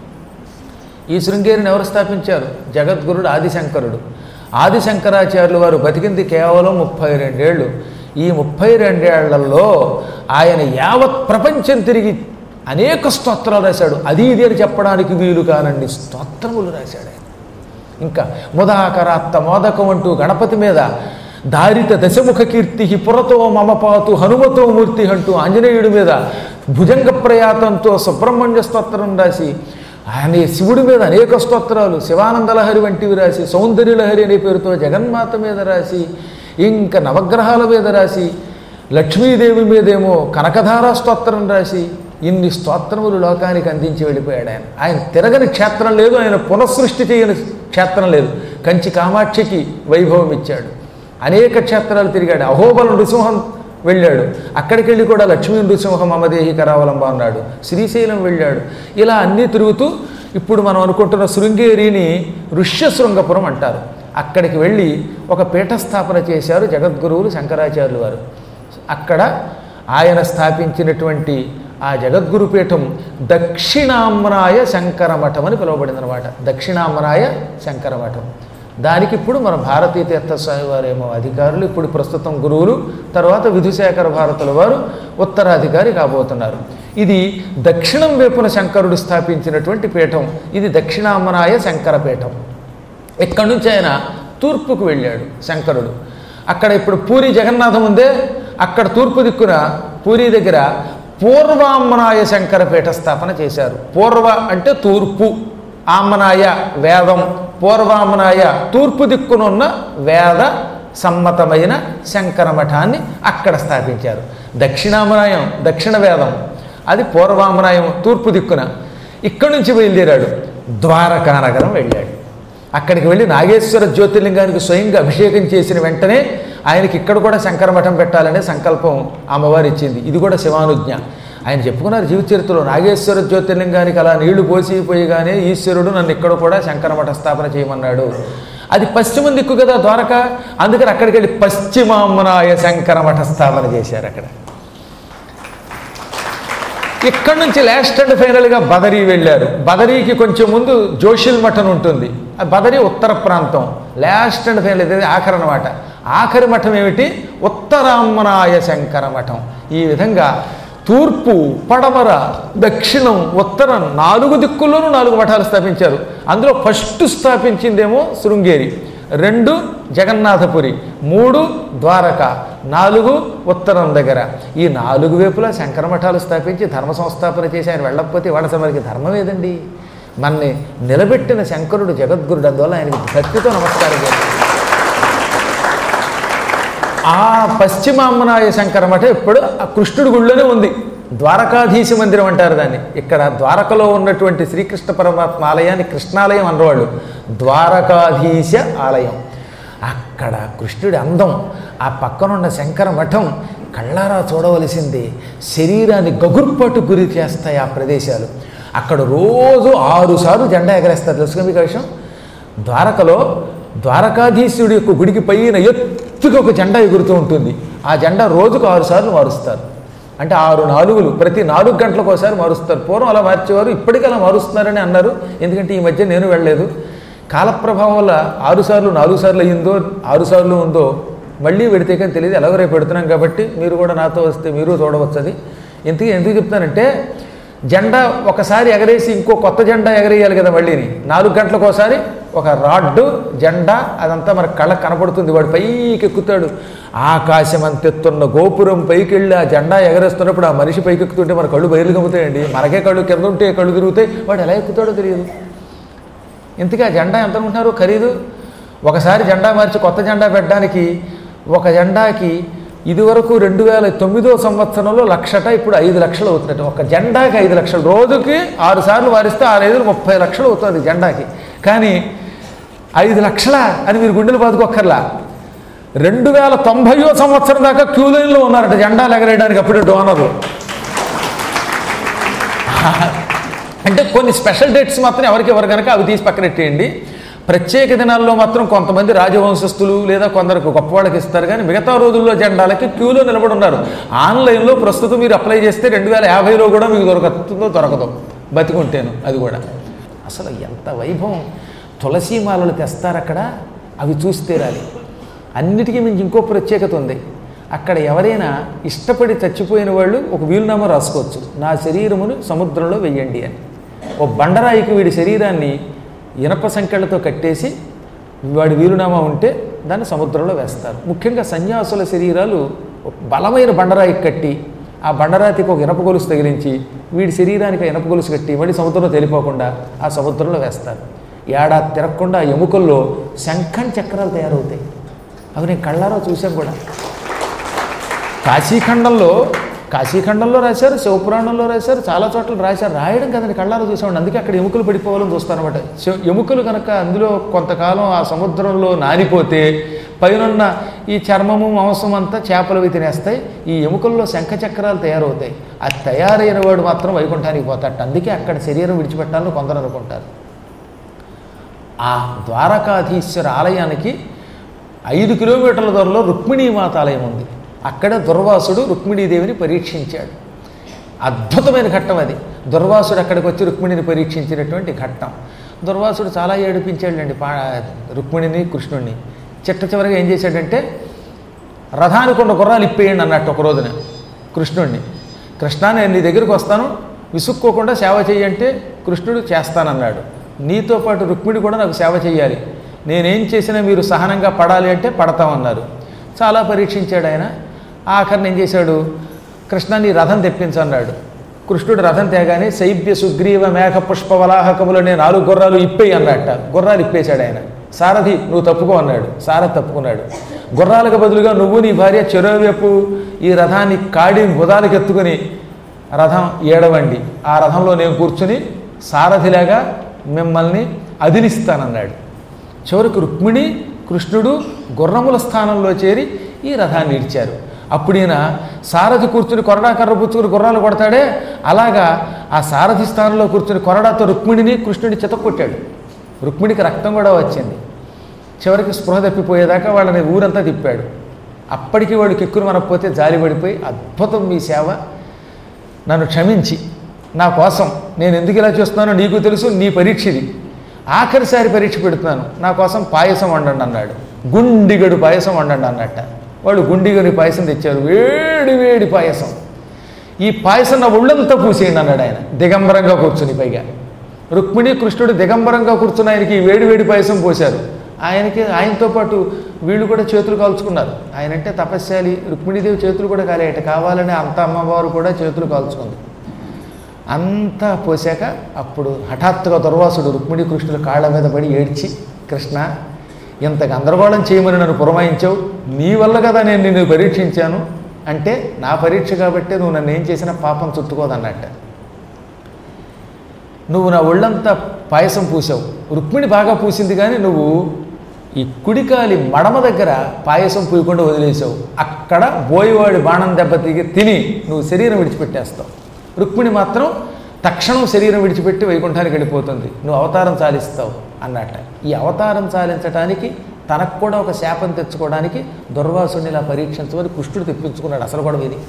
ఈ శృంగేరిని ఎవరు స్థాపించారు జగద్గురుడు ఆదిశంకరుడు ఆదిశంకరాచార్యులు వారు బతికింది కేవలం ముప్పై రెండేళ్ళు ఈ ముప్పై రెండేళ్లలో ఆయన యావత్ ప్రపంచం తిరిగి అనేక స్తోత్రాలు రాశాడు అది ఇది అని చెప్పడానికి వీలు కానండి స్తోత్రములు రాశాడు ఆయన ఇంకా ముదాకరాత్త మోదకం అంటూ గణపతి మీద దారిత దశముఖ కీర్తి పురతో మమపాతు హనుమతో మూర్తి అంటూ ఆంజనేయుడి మీద భుజంగ ప్రయాతంతో సుబ్రహ్మణ్య స్తోత్రం రాసి ఆయన శివుడి మీద అనేక స్తోత్రాలు శివానందలహరి వంటివి రాసి సౌందర్యలహరి అనే పేరుతో జగన్మాత మీద రాసి ఇంకా నవగ్రహాల మీద రాసి లక్ష్మీదేవి మీదేమో కనకధార స్తోత్రం రాసి ఇన్ని స్తోత్రములు లోకానికి అందించి వెళ్ళిపోయాడు ఆయన ఆయన తిరగని క్షేత్రం లేదు ఆయన పునఃసృష్టి చేయని క్షేత్రం లేదు కంచి కామాక్షికి వైభవం ఇచ్చాడు అనేక క్షేత్రాలు తిరిగాడు అహోబలం నృసింహం వెళ్ళాడు అక్కడికి వెళ్ళి కూడా లక్ష్మీ నృసింహం అమదేహి కరావలంబ అన్నాడు శ్రీశైలం వెళ్ళాడు ఇలా అన్నీ తిరుగుతూ ఇప్పుడు మనం అనుకుంటున్న శృంగేరిని ఋష్యశృంగపురం అంటారు అక్కడికి వెళ్ళి ఒక పీఠస్థాపన చేశారు జగద్గురువులు శంకరాచార్యులు వారు అక్కడ ఆయన స్థాపించినటువంటి ఆ జగద్గురు పీఠం దక్షిణామ్నాయ శంకరమఠం అని పిలువబడింది దక్షిణామ్నాయ శంకరమఠం దానికి ఇప్పుడు మన భారతీయ తీర్థస్వామి వారేమో అధికారులు ఇప్పుడు ప్రస్తుతం గురువులు తర్వాత విధుశేఖర భారతుల వారు ఉత్తరాధికారి కాబోతున్నారు ఇది దక్షిణం వైపున శంకరుడు స్థాపించినటువంటి పీఠం ఇది దక్షిణామనాయ శంకర పీఠం ఇక్కడి నుంచి ఆయన తూర్పుకు వెళ్ళాడు శంకరుడు అక్కడ ఇప్పుడు పూరి జగన్నాథం ఉందే అక్కడ తూర్పు దిక్కున పూరి దగ్గర పూర్వామ్మనాయ శంకర పీఠ స్థాపన చేశారు పూర్వ అంటే తూర్పు ఆమ్మనాయ వేదం పూర్వామ్మనాయ తూర్పు దిక్కునున్న వేద సమ్మతమైన శంకర మఠాన్ని అక్కడ స్థాపించారు దక్షిణామనాయం దక్షిణ వేదం అది పూర్వామనాయం తూర్పు దిక్కున ఇక్కడి నుంచి బయలుదేరాడు ద్వారకా నగరం వెళ్ళాడు అక్కడికి వెళ్ళి నాగేశ్వర జ్యోతిర్లింగానికి స్వయంగా అభిషేకం చేసిన వెంటనే ఆయనకి ఇక్కడ కూడా శంకర మఠం పెట్టాలనే సంకల్పం అమ్మవారు ఇచ్చింది ఇది కూడా శివానుజ్ఞ ఆయన చెప్పుకున్నారు జీవిత చరిత్రలో నాగేశ్వర జ్యోతిర్లింగానికి అలా నీళ్లు పోసి పోయిగానే ఈశ్వరుడు నన్ను ఇక్కడ కూడా శంకర మఠ స్థాపన చేయమన్నాడు అది పశ్చిమ దిక్కు కదా ద్వారక అందుకని అక్కడికి వెళ్ళి పశ్చిమామ్మనాయ శంకర మఠ స్థాపన చేశారు అక్కడ ఇక్కడ నుంచి లాస్ట్ అండ్ ఫైనల్గా బదరీ వెళ్ళారు బదరీకి కొంచెం ముందు జోషిల్ మఠం ఉంటుంది ఆ బదరీ ఉత్తర ప్రాంతం లాస్ట్ అండ్ ఫైనల్ ఇది ఆఖరి అనమాట ఆఖరి మఠం ఏమిటి ఉత్తరామ్మనాయ శంకర మఠం ఈ విధంగా తూర్పు పడమర దక్షిణం ఉత్తరం నాలుగు దిక్కుల్లోనూ నాలుగు మఠాలు స్థాపించారు అందులో ఫస్ట్ స్థాపించిందేమో శృంగేరి రెండు జగన్నాథపురి మూడు ద్వారక నాలుగు ఉత్తరం దగ్గర ఈ నాలుగు వైపులా శంకర మఠాలు స్థాపించి ధర్మ సంస్థాపన చేసి ఆయన వెళ్ళకపోతే వాడు అసలు మనకి ధర్మం ఏదండి మనని నిలబెట్టిన శంకరుడు జగద్గురుడు అందువల్ల ఆయనకి భక్తితో నమస్కారం చేయాలి ఆ పశ్చిమామ్మనాయ శంకర మఠం ఇప్పుడు ఆ కృష్ణుడి గుళ్ళోనే ఉంది ద్వారకాధీశ మందిరం అంటారు దాన్ని ఇక్కడ ద్వారకలో ఉన్నటువంటి శ్రీకృష్ణ పరమాత్మ ఆలయాన్ని కృష్ణాలయం అన్నవాళ్ళు ద్వారకాధీశ ఆలయం అక్కడ కృష్ణుడి అందం ఆ పక్కనున్న శంకర మఠం కళ్ళారా చూడవలసింది శరీరాన్ని గగుర్పాటు గురి చేస్తాయి ఆ ప్రదేశాలు అక్కడ రోజు ఆరు సార్లు జెండా ఎగరేస్తారు తెలుసుగా మీకు ఆ విషయం ద్వారకలో ద్వారకాధీశుడి యొక్క గుడికి పైన ఎత్తుగా ఒక జెండా ఎగురుతూ ఉంటుంది ఆ జెండా రోజుకు ఆరు సార్లు మారుస్తారు అంటే ఆరు నాలుగులు ప్రతి నాలుగు గంటలకు ఒకసారి మారుస్తారు పూర్వం అలా మార్చేవారు ఇప్పటికీ అలా మారుస్తున్నారని అన్నారు ఎందుకంటే ఈ మధ్య నేను వెళ్ళలేదు కాలప్రభావం వల్ల ఆరు సార్లు నాలుగు సార్లు అయ్యిందో ఆరు సార్లు ఉందో మళ్ళీ పెడితే కానీ తెలియదు ఎలాగో రేపు పెడుతున్నాం కాబట్టి మీరు కూడా నాతో వస్తే మీరు చూడవచ్చు అది ఎందుకు ఎందుకు చెప్తానంటే జెండా ఒకసారి ఎగరేసి ఇంకో కొత్త జెండా ఎగరేయాలి కదా మళ్ళీని నాలుగు గంటలకు ఒకసారి ఒక రాడ్డు జెండా అదంతా మన కళ్ళకు కనపడుతుంది వాడు పైకి ఎక్కుతాడు ఆకాశం అంతెత్తున్న గోపురం పైకి వెళ్ళి ఆ జెండా ఎగరేస్తున్నప్పుడు ఆ మనిషి పైకి ఎక్కుతుంటే మన కళ్ళు బయలు కమ్ముతాయండి మనకే కళ్ళు కింద ఉంటే కళ్ళు తిరుగుతాయి వాడు ఎలా ఎక్కుతాడో తెలియదు ఇంతకీ ఆ జెండా ఎంత అనుకుంటున్నారు ఖరీదు ఒకసారి జెండా మార్చి కొత్త జెండా పెట్టడానికి ఒక జెండాకి ఇదివరకు రెండు వేల తొమ్మిదో సంవత్సరంలో లక్షట ఇప్పుడు ఐదు లక్షలు అవుతున్నట్టు ఒక జెండాకి ఐదు లక్షలు రోజుకి ఆరు సార్లు వారిస్తే ఆరు ఐదు ముప్పై లక్షలు అవుతుంది జెండాకి కానీ ఐదు లక్షల అని మీరు గుండెలు బాదుకోక్కర్లా రెండు వేల తొంభైయో సంవత్సరం దాకా క్యూ లైన్లో ఉన్నారట జెండాలు ఎగరేయడానికి అప్పుడే డోనర్లు అంటే కొన్ని స్పెషల్ డేట్స్ మాత్రం ఎవరికి ఎవరు కనుక అవి తీసి పక్కనెట్టేయండి ప్రత్యేక దినాల్లో మాత్రం కొంతమంది రాజవంశస్థులు లేదా కొందరికి గొప్పవాళ్ళకి ఇస్తారు కానీ మిగతా రోజుల్లో జెండాలకి క్యూలో నిలబడి ఉన్నారు ఆన్లైన్లో ప్రస్తుతం మీరు అప్లై చేస్తే రెండు వేల యాభైలో కూడా మీకు దొరకతుందో దొరకదు బతికుంటేను అది కూడా అసలు ఎంత వైభవం తులసి మాలలు తెస్తారు అక్కడ అవి చూసి తీరాలి అన్నిటికీ మించి ఇంకో ప్రత్యేకత ఉంది అక్కడ ఎవరైనా ఇష్టపడి చచ్చిపోయిన వాళ్ళు ఒక వీలునామా రాసుకోవచ్చు నా శరీరమును సముద్రంలో వెయ్యండి అని ఓ బండరాయికి వీడి శరీరాన్ని ఇనప సంఖ్యలతో కట్టేసి వాడి వీలునామా ఉంటే దాన్ని సముద్రంలో వేస్తారు ముఖ్యంగా సన్యాసుల శరీరాలు ఒక బలమైన బండరాయికి కట్టి ఆ బండరాతికి ఒక ఇనప గొలుసు తగిలించి వీడి శరీరానికి ఆ ఇనప గొలుసు కట్టి మళ్ళీ సముద్రంలో తెలిపోకుండా ఆ సముద్రంలో వేస్తారు ఏడాది తిరగకుండా ఆ ఎముకల్లో శంఖం చక్రాలు తయారవుతాయి అవి నేను కళ్ళారా చూశాను కూడా కాశీఖండంలో కాశీఖండంలో రాశారు శివపురాణంలో రాశారు చాలా చోట్ల రాశారు రాయడం కదండి కళ్ళారా చూసామండి అందుకే అక్కడ ఎముకలు పడిపోవాలని చూస్తారనమాట శివ- ఎముకలు కనుక అందులో కొంతకాలం ఆ సముద్రంలో నానిపోతే పైనున్న ఈ చర్మము మాంసం అంతా చేపలవి తినేస్తాయి ఈ ఎముకల్లో శంఖ చక్రాలు తయారవుతాయి అది తయారైన వాడు మాత్రం వైకుంఠానికి పోతాట అందుకే అక్కడ శరీరం విడిచిపెట్టాలని కొందరు అనుకుంటారు ఆ ద్వారకాధీశ్వర ఆలయానికి ఐదు కిలోమీటర్ల దూరంలో రుక్మిణీమాత ఆలయం ఉంది అక్కడ దుర్వాసుడు రుక్మిణీదేవిని పరీక్షించాడు అద్భుతమైన ఘట్టం అది దుర్వాసుడు అక్కడికి వచ్చి రుక్మిణిని పరీక్షించినటువంటి ఘట్టం దుర్వాసుడు చాలా ఏడిపించాడండి పా రుక్మిణిని కృష్ణుడిని చిట్ట చివరిగా ఏం చేశాడంటే రథానికి ఉన్న గుర్రాలు ఇప్పేయండి అన్నట్టు ఒక రోజున కృష్ణుడిని కృష్ణ నేను నీ దగ్గరికి వస్తాను విసుక్కోకుండా సేవ చేయంటే కృష్ణుడు చేస్తానన్నాడు నీతో పాటు రుక్మిణి కూడా నాకు సేవ చేయాలి నేనేం చేసినా మీరు సహనంగా పడాలి అంటే పడతామన్నారు చాలా పరీక్షించాడు ఆయన ఆఖరిని ఏం చేశాడు కృష్ణ నీ రథం తెప్పించన్నాడు కృష్ణుడు రథం తేగానే శైబ్య సుగ్రీవ మేఘ పుష్ప వలాహకములు నేను నాలుగు గుర్రాలు ఇప్పేయి అన్నట్ట గుర్రాలు ఇప్పేశాడు ఆయన సారథి నువ్వు తప్పుకో అన్నాడు సారథి తప్పుకున్నాడు గుర్రాలకు బదులుగా నువ్వు నీ భార్య చెరోవైపు ఈ రథాన్ని కాడి బుధాలకు ఎత్తుకుని రథం ఏడవండి ఆ రథంలో నేను కూర్చుని సారథిలాగా మిమ్మల్ని అదిలిస్తానన్నాడు చివరికి రుక్మిణి కృష్ణుడు గుర్రముల స్థానంలో చేరి ఈ రథాన్ని ఇడ్చారు అప్పుడు ఈయన సారథి కూర్చుని కొరడా కర్ర పుచ్చుకుని గుర్రాలు కొడతాడే అలాగా ఆ సారథి స్థానంలో కూర్చుని కొరడాతో రుక్మిణిని కృష్ణుడిని చితక్కొట్టాడు రుక్మిణికి రక్తం కూడా వచ్చింది చివరికి స్పృహ తప్పిపోయేదాకా వాళ్ళని ఊరంతా తిప్పాడు అప్పటికి వాడు కిక్కురు మనకపోతే జాలి పడిపోయి అద్భుతం మీ సేవ నన్ను క్షమించి నా కోసం నేను ఎందుకు ఇలా చూస్తున్నానో నీకు తెలుసు నీ పరీక్ష ఇది ఆఖరిసారి పరీక్ష పెడుతున్నాను నా కోసం పాయసం వండండి అన్నాడు గుండిగడు పాయసం వండండి అన్నట్ట వాళ్ళు గుండిగడి పాయసం తెచ్చారు వేడి వేడి పాయసం ఈ పాయసం నా ఒళ్ళంతా పూసేయండి అన్నాడు ఆయన దిగంబరంగా కూర్చుని పైగా రుక్మిణి కృష్ణుడు దిగంబరంగా కూర్చుని ఆయనకి ఈ వేడి వేడి పాయసం పోశారు ఆయనకి ఆయనతో పాటు వీళ్ళు కూడా చేతులు కాల్చుకున్నారు ఆయన అంటే తపస్యాలి రుక్మిణీదేవి చేతులు కూడా కాలేట కావాలని అంత అమ్మవారు కూడా చేతులు కాల్చుకుంది అంతా పోసాక అప్పుడు హఠాత్తుగా దుర్వాసుడు రుక్మిణి కృష్ణుల కాళ్ళ మీద పడి ఏడ్చి కృష్ణ ఇంత గందరగోళం చేయమని నన్ను పురమాయించావు నీ వల్ల కదా నేను నిన్ను పరీక్షించాను అంటే నా పరీక్ష కాబట్టి నువ్వు నన్ను ఏం చేసినా పాపం చుట్టుకోదన్నట్ట నువ్వు నా ఒళ్ళంతా పాయసం పూసావు రుక్మిణి బాగా పూసింది కానీ నువ్వు ఈ కుడికాలి మడమ దగ్గర పాయసం పూయకుండా వదిలేసావు అక్కడ బోయవాడి బాణం దెబ్బ తిగి తిని నువ్వు శరీరం విడిచిపెట్టేస్తావు రుక్మిణి మాత్రం తక్షణం శరీరం విడిచిపెట్టి వైకుంఠానికి వెళ్ళిపోతుంది నువ్వు అవతారం చాలిస్తావు అన్నట్ట ఈ అవతారం చాలించడానికి తనకు కూడా ఒక శాపం తెచ్చుకోవడానికి దుర్వాసుని ఇలా పరీక్షించమని కృష్ణుడు తెప్పించుకున్నాడు అసలు కూడా ఇది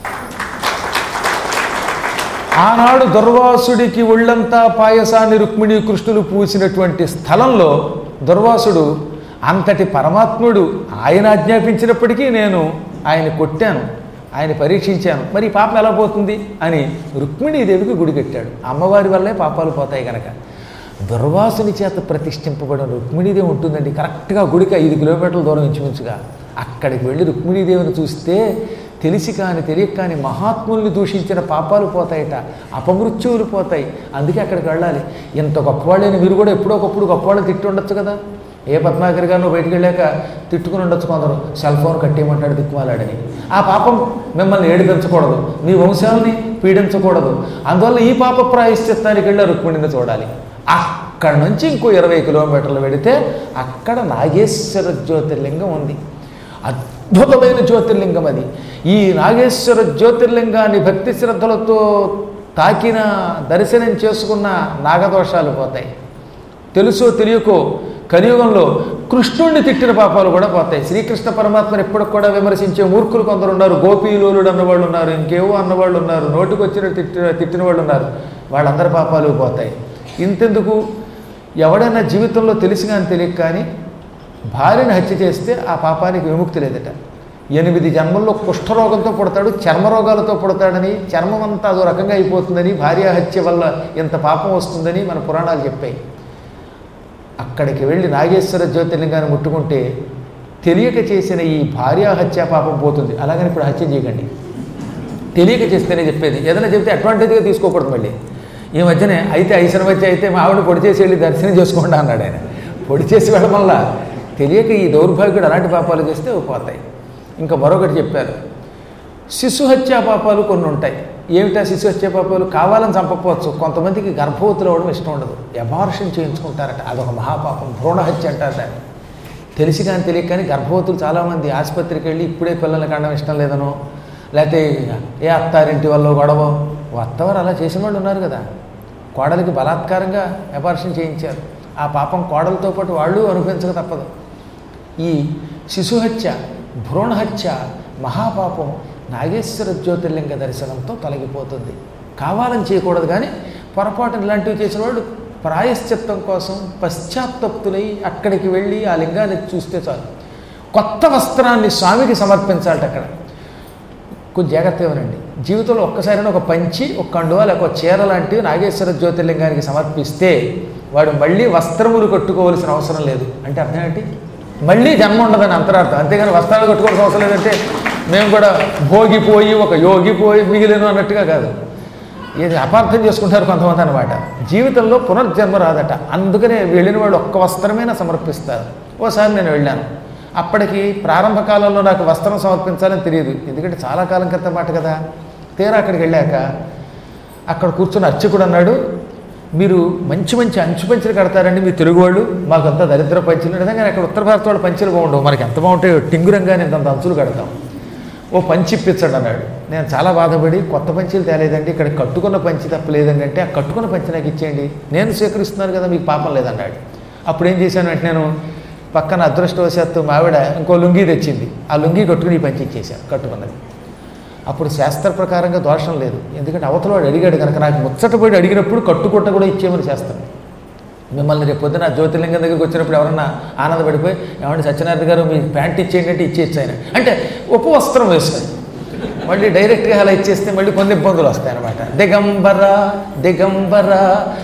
ఆనాడు దుర్వాసుడికి ఒళ్ళంతా పాయసాన్ని రుక్మిణి కృష్ణులు పూసినటువంటి స్థలంలో దుర్వాసుడు అంతటి పరమాత్ముడు ఆయన ఆజ్ఞాపించినప్పటికీ నేను ఆయన కొట్టాను ఆయన పరీక్షించాను మరి ఈ పాపం ఎలా పోతుంది అని రుక్మిణీదేవికి గుడి కట్టాడు అమ్మవారి వల్లే పాపాలు పోతాయి కనుక దుర్వాసుని చేత ప్రతిష్ఠింపబడిన రుక్మిణీదేవి ఉంటుందండి కరెక్ట్గా గుడికి ఐదు కిలోమీటర్ల దూరం ఇంచుమించుగా అక్కడికి వెళ్ళి రుక్మిణీదేవిని చూస్తే తెలిసి కాని తెలియక కాని మహాత్ముల్ని దూషించిన పాపాలు పోతాయట అపమృత్యువులు పోతాయి అందుకే అక్కడికి వెళ్ళాలి ఇంత గొప్పవాళ్ళని మీరు కూడా ఎప్పుడో ఒకప్పుడు గొప్పవాళ్ళని తిట్టి ఉండొచ్చు కదా ఏ పద్మాకర్ గారు నువ్వు బయటికి వెళ్ళాక తిట్టుకుని ఉండొచ్చు కొందరు సెల్ ఫోన్ కట్టేయమంటాడు దిక్కుమాలాడని ఆ పాపం మిమ్మల్ని ఏడిపించకూడదు మీ వంశాలని పీడించకూడదు అందువల్ల ఈ పాప ప్రాయశ్చిత్తానికి వెళ్ళి రుక్మిణిని చూడాలి అక్కడ నుంచి ఇంకో ఇరవై కిలోమీటర్లు వెడితే అక్కడ నాగేశ్వర జ్యోతిర్లింగం ఉంది అద్భుతమైన జ్యోతిర్లింగం అది ఈ నాగేశ్వర జ్యోతిర్లింగాన్ని భక్తి శ్రద్ధలతో తాకిన దర్శనం చేసుకున్న నాగదోషాలు పోతాయి తెలుసో తెలియకో కలియుగంలో కృష్ణుణ్ణి తిట్టిన పాపాలు కూడా పోతాయి శ్రీకృష్ణ పరమాత్మను ఎప్పటికి కూడా విమర్శించే మూర్ఖులు కొందరు ఉన్నారు గోపీలోలుడు అన్నవాళ్ళు ఉన్నారు ఇంకేవో అన్నవాళ్ళు ఉన్నారు నోటికి వచ్చిన తిట్టిన తిట్టిన వాళ్ళు ఉన్నారు వాళ్ళందరి పాపాలు పోతాయి ఇంతెందుకు ఎవడైనా జీవితంలో తెలిసి కానీ తెలియక కానీ భార్యను హత్య చేస్తే ఆ పాపానికి విముక్తి లేదట ఎనిమిది జన్మల్లో కుష్ఠరోగంతో పుడతాడు చర్మరోగాలతో పుడతాడని చర్మం అంతా అదో రకంగా అయిపోతుందని భార్య హత్య వల్ల ఇంత పాపం వస్తుందని మన పురాణాలు చెప్పాయి అక్కడికి వెళ్ళి నాగేశ్వర జ్యోతిర్లింగాన్ని ముట్టుకుంటే తెలియక చేసిన ఈ భార్యా హత్య పాపం పోతుంది అలాగని ఇప్పుడు హత్య చేయకండి తెలియక చేస్తేనే చెప్పేది ఏదైనా చెప్తే అడ్వాంటేజ్గా తీసుకోకూడదు మళ్ళీ ఈ మధ్యనే అయితే ఐసన మధ్య అయితే మా ఆవిడ పొడి చేసి వెళ్ళి దర్శనం చేసుకోండి అన్నాడు ఆయన పొడి చేసి వెళ్ళడం వల్ల తెలియక ఈ దౌర్భాగ్యుడు అలాంటి పాపాలు చేస్తే అవి పోతాయి ఇంకా మరొకటి చెప్పారు శిశు హత్యా పాపాలు కొన్ని ఉంటాయి ఏమిటా శిశు హత్యా పాపాలు కావాలని చంపకపోవచ్చు కొంతమందికి గర్భవతులు అవ్వడం ఇష్టం ఉండదు అబార్షన్ చేయించుకుంటారట అదొక మహాపాపం భ్రూణ హత్య అంటారు దాన్ని తెలిసి కానీ తెలియక కానీ గర్భవతులు చాలామంది ఆసుపత్రికి వెళ్ళి ఇప్పుడే పిల్లల్ని కండడం ఇష్టం లేదనో లేకపోతే ఏ అత్తారింటి వల్ల గొడవ అత్తవారు అలా చేసిన వాళ్ళు ఉన్నారు కదా కోడలికి బలాత్కారంగా అబార్షన్ చేయించారు ఆ పాపం కోడలతో పాటు వాళ్ళు అనుభవించక తప్పదు ఈ శిశుహత్య భ్రూణహత్య మహాపాపం నాగేశ్వర జ్యోతిర్లింగ దర్శనంతో తొలగిపోతుంది కావాలని చేయకూడదు కానీ పొరపాటున ఇలాంటివి చేసిన వాళ్ళు ప్రాయశ్చిత్తం కోసం పశ్చాత్తప్తులై అక్కడికి వెళ్ళి ఆ లింగాన్ని చూస్తే చాలు కొత్త వస్త్రాన్ని స్వామికి సమర్పించాలట అక్కడ కొంచెం జాగ్రత్తగా వినండి జీవితంలో ఒక్కసారైనా ఒక పంచి ఒక కండువా లేక ఒక చీర లాంటివి నాగేశ్వర జ్యోతిర్లింగానికి సమర్పిస్తే వాడు మళ్ళీ వస్త్రములు కట్టుకోవలసిన అవసరం లేదు అంటే అర్థం ఏంటి మళ్ళీ జన్మ ఉండదని అంతరార్థం అంతేగాని వస్త్రాలు కట్టుకోవాల్సిన అవసరం లేదంటే మేము కూడా భోగిపోయి ఒక యోగిపోయి మిగిలిన అన్నట్టుగా కాదు ఇది అపార్థం చేసుకుంటారు కొంతమంది అనమాట జీవితంలో పునర్జన్మ రాదట అందుకనే వెళ్ళిన వాళ్ళు ఒక్క వస్త్రమైనా సమర్పిస్తారు ఓసారి నేను వెళ్ళాను అప్పటికి ప్రారంభ కాలంలో నాకు వస్త్రం సమర్పించాలని తెలియదు ఎందుకంటే చాలా కాలం క్రితం మాట కదా తీరా అక్కడికి వెళ్ళాక అక్కడ కూర్చున్న అర్చకుడు అన్నాడు మీరు మంచి మంచి అంచు పంచులు కడతారండి మీ తెలుగు వాళ్ళు మాకంతా దరిద్ర పంచులు నిజంగా అక్కడ ఉత్తర భారత వాళ్ళు పంచులు బాగుండవు మనకి ఎంత బాగుంటాయో టింగురంగా నేను అంత అంచులు కడతాం ఓ పంచి ఇప్పించండి అన్నాడు నేను చాలా బాధపడి కొత్త పంచీలు తేలేదండి ఇక్కడ కట్టుకున్న పంచి తప్పలేదండి అంటే ఆ కట్టుకున్న పంచి నాకు ఇచ్చేయండి నేను స్వీకరిస్తున్నాను కదా మీకు పాపం లేదన్నాడు అప్పుడు ఏం చేశాను అంటే నేను పక్కన అదృష్టవశాత్తు మావిడ ఇంకో లుంగీ తెచ్చింది ఆ లుంగీ కట్టుకుని ఈ పంచి ఇచ్చేశాను కట్టుకున్నది అప్పుడు శాస్త్ర ప్రకారంగా దోషం లేదు ఎందుకంటే అవతల వాడు అడిగాడు కనుక నాకు ముచ్చటపడి అడిగినప్పుడు కట్టుకుట్ట కూడా ఇచ్చేయమని శాస్త్రం మిమ్మల్ని రేపు పొద్దున ఆ జ్యోతిర్లింగం దగ్గరికి వచ్చినప్పుడు ఎవరన్నా ఆనందపడిపోయి ఏమంటే సత్యనారాయణ గారు మీ ప్యాంట్ ఇచ్చేయండి అంటే ఇచ్చేయచ్చు ఆయన అంటే ఉపవస్త్రం వేసుకొని మళ్ళీ డైరెక్ట్గా అలా ఇచ్చేస్తే మళ్ళీ కొన్ని ఇబ్బందులు వస్తాయి అనమాట దిగంబర దిగంబర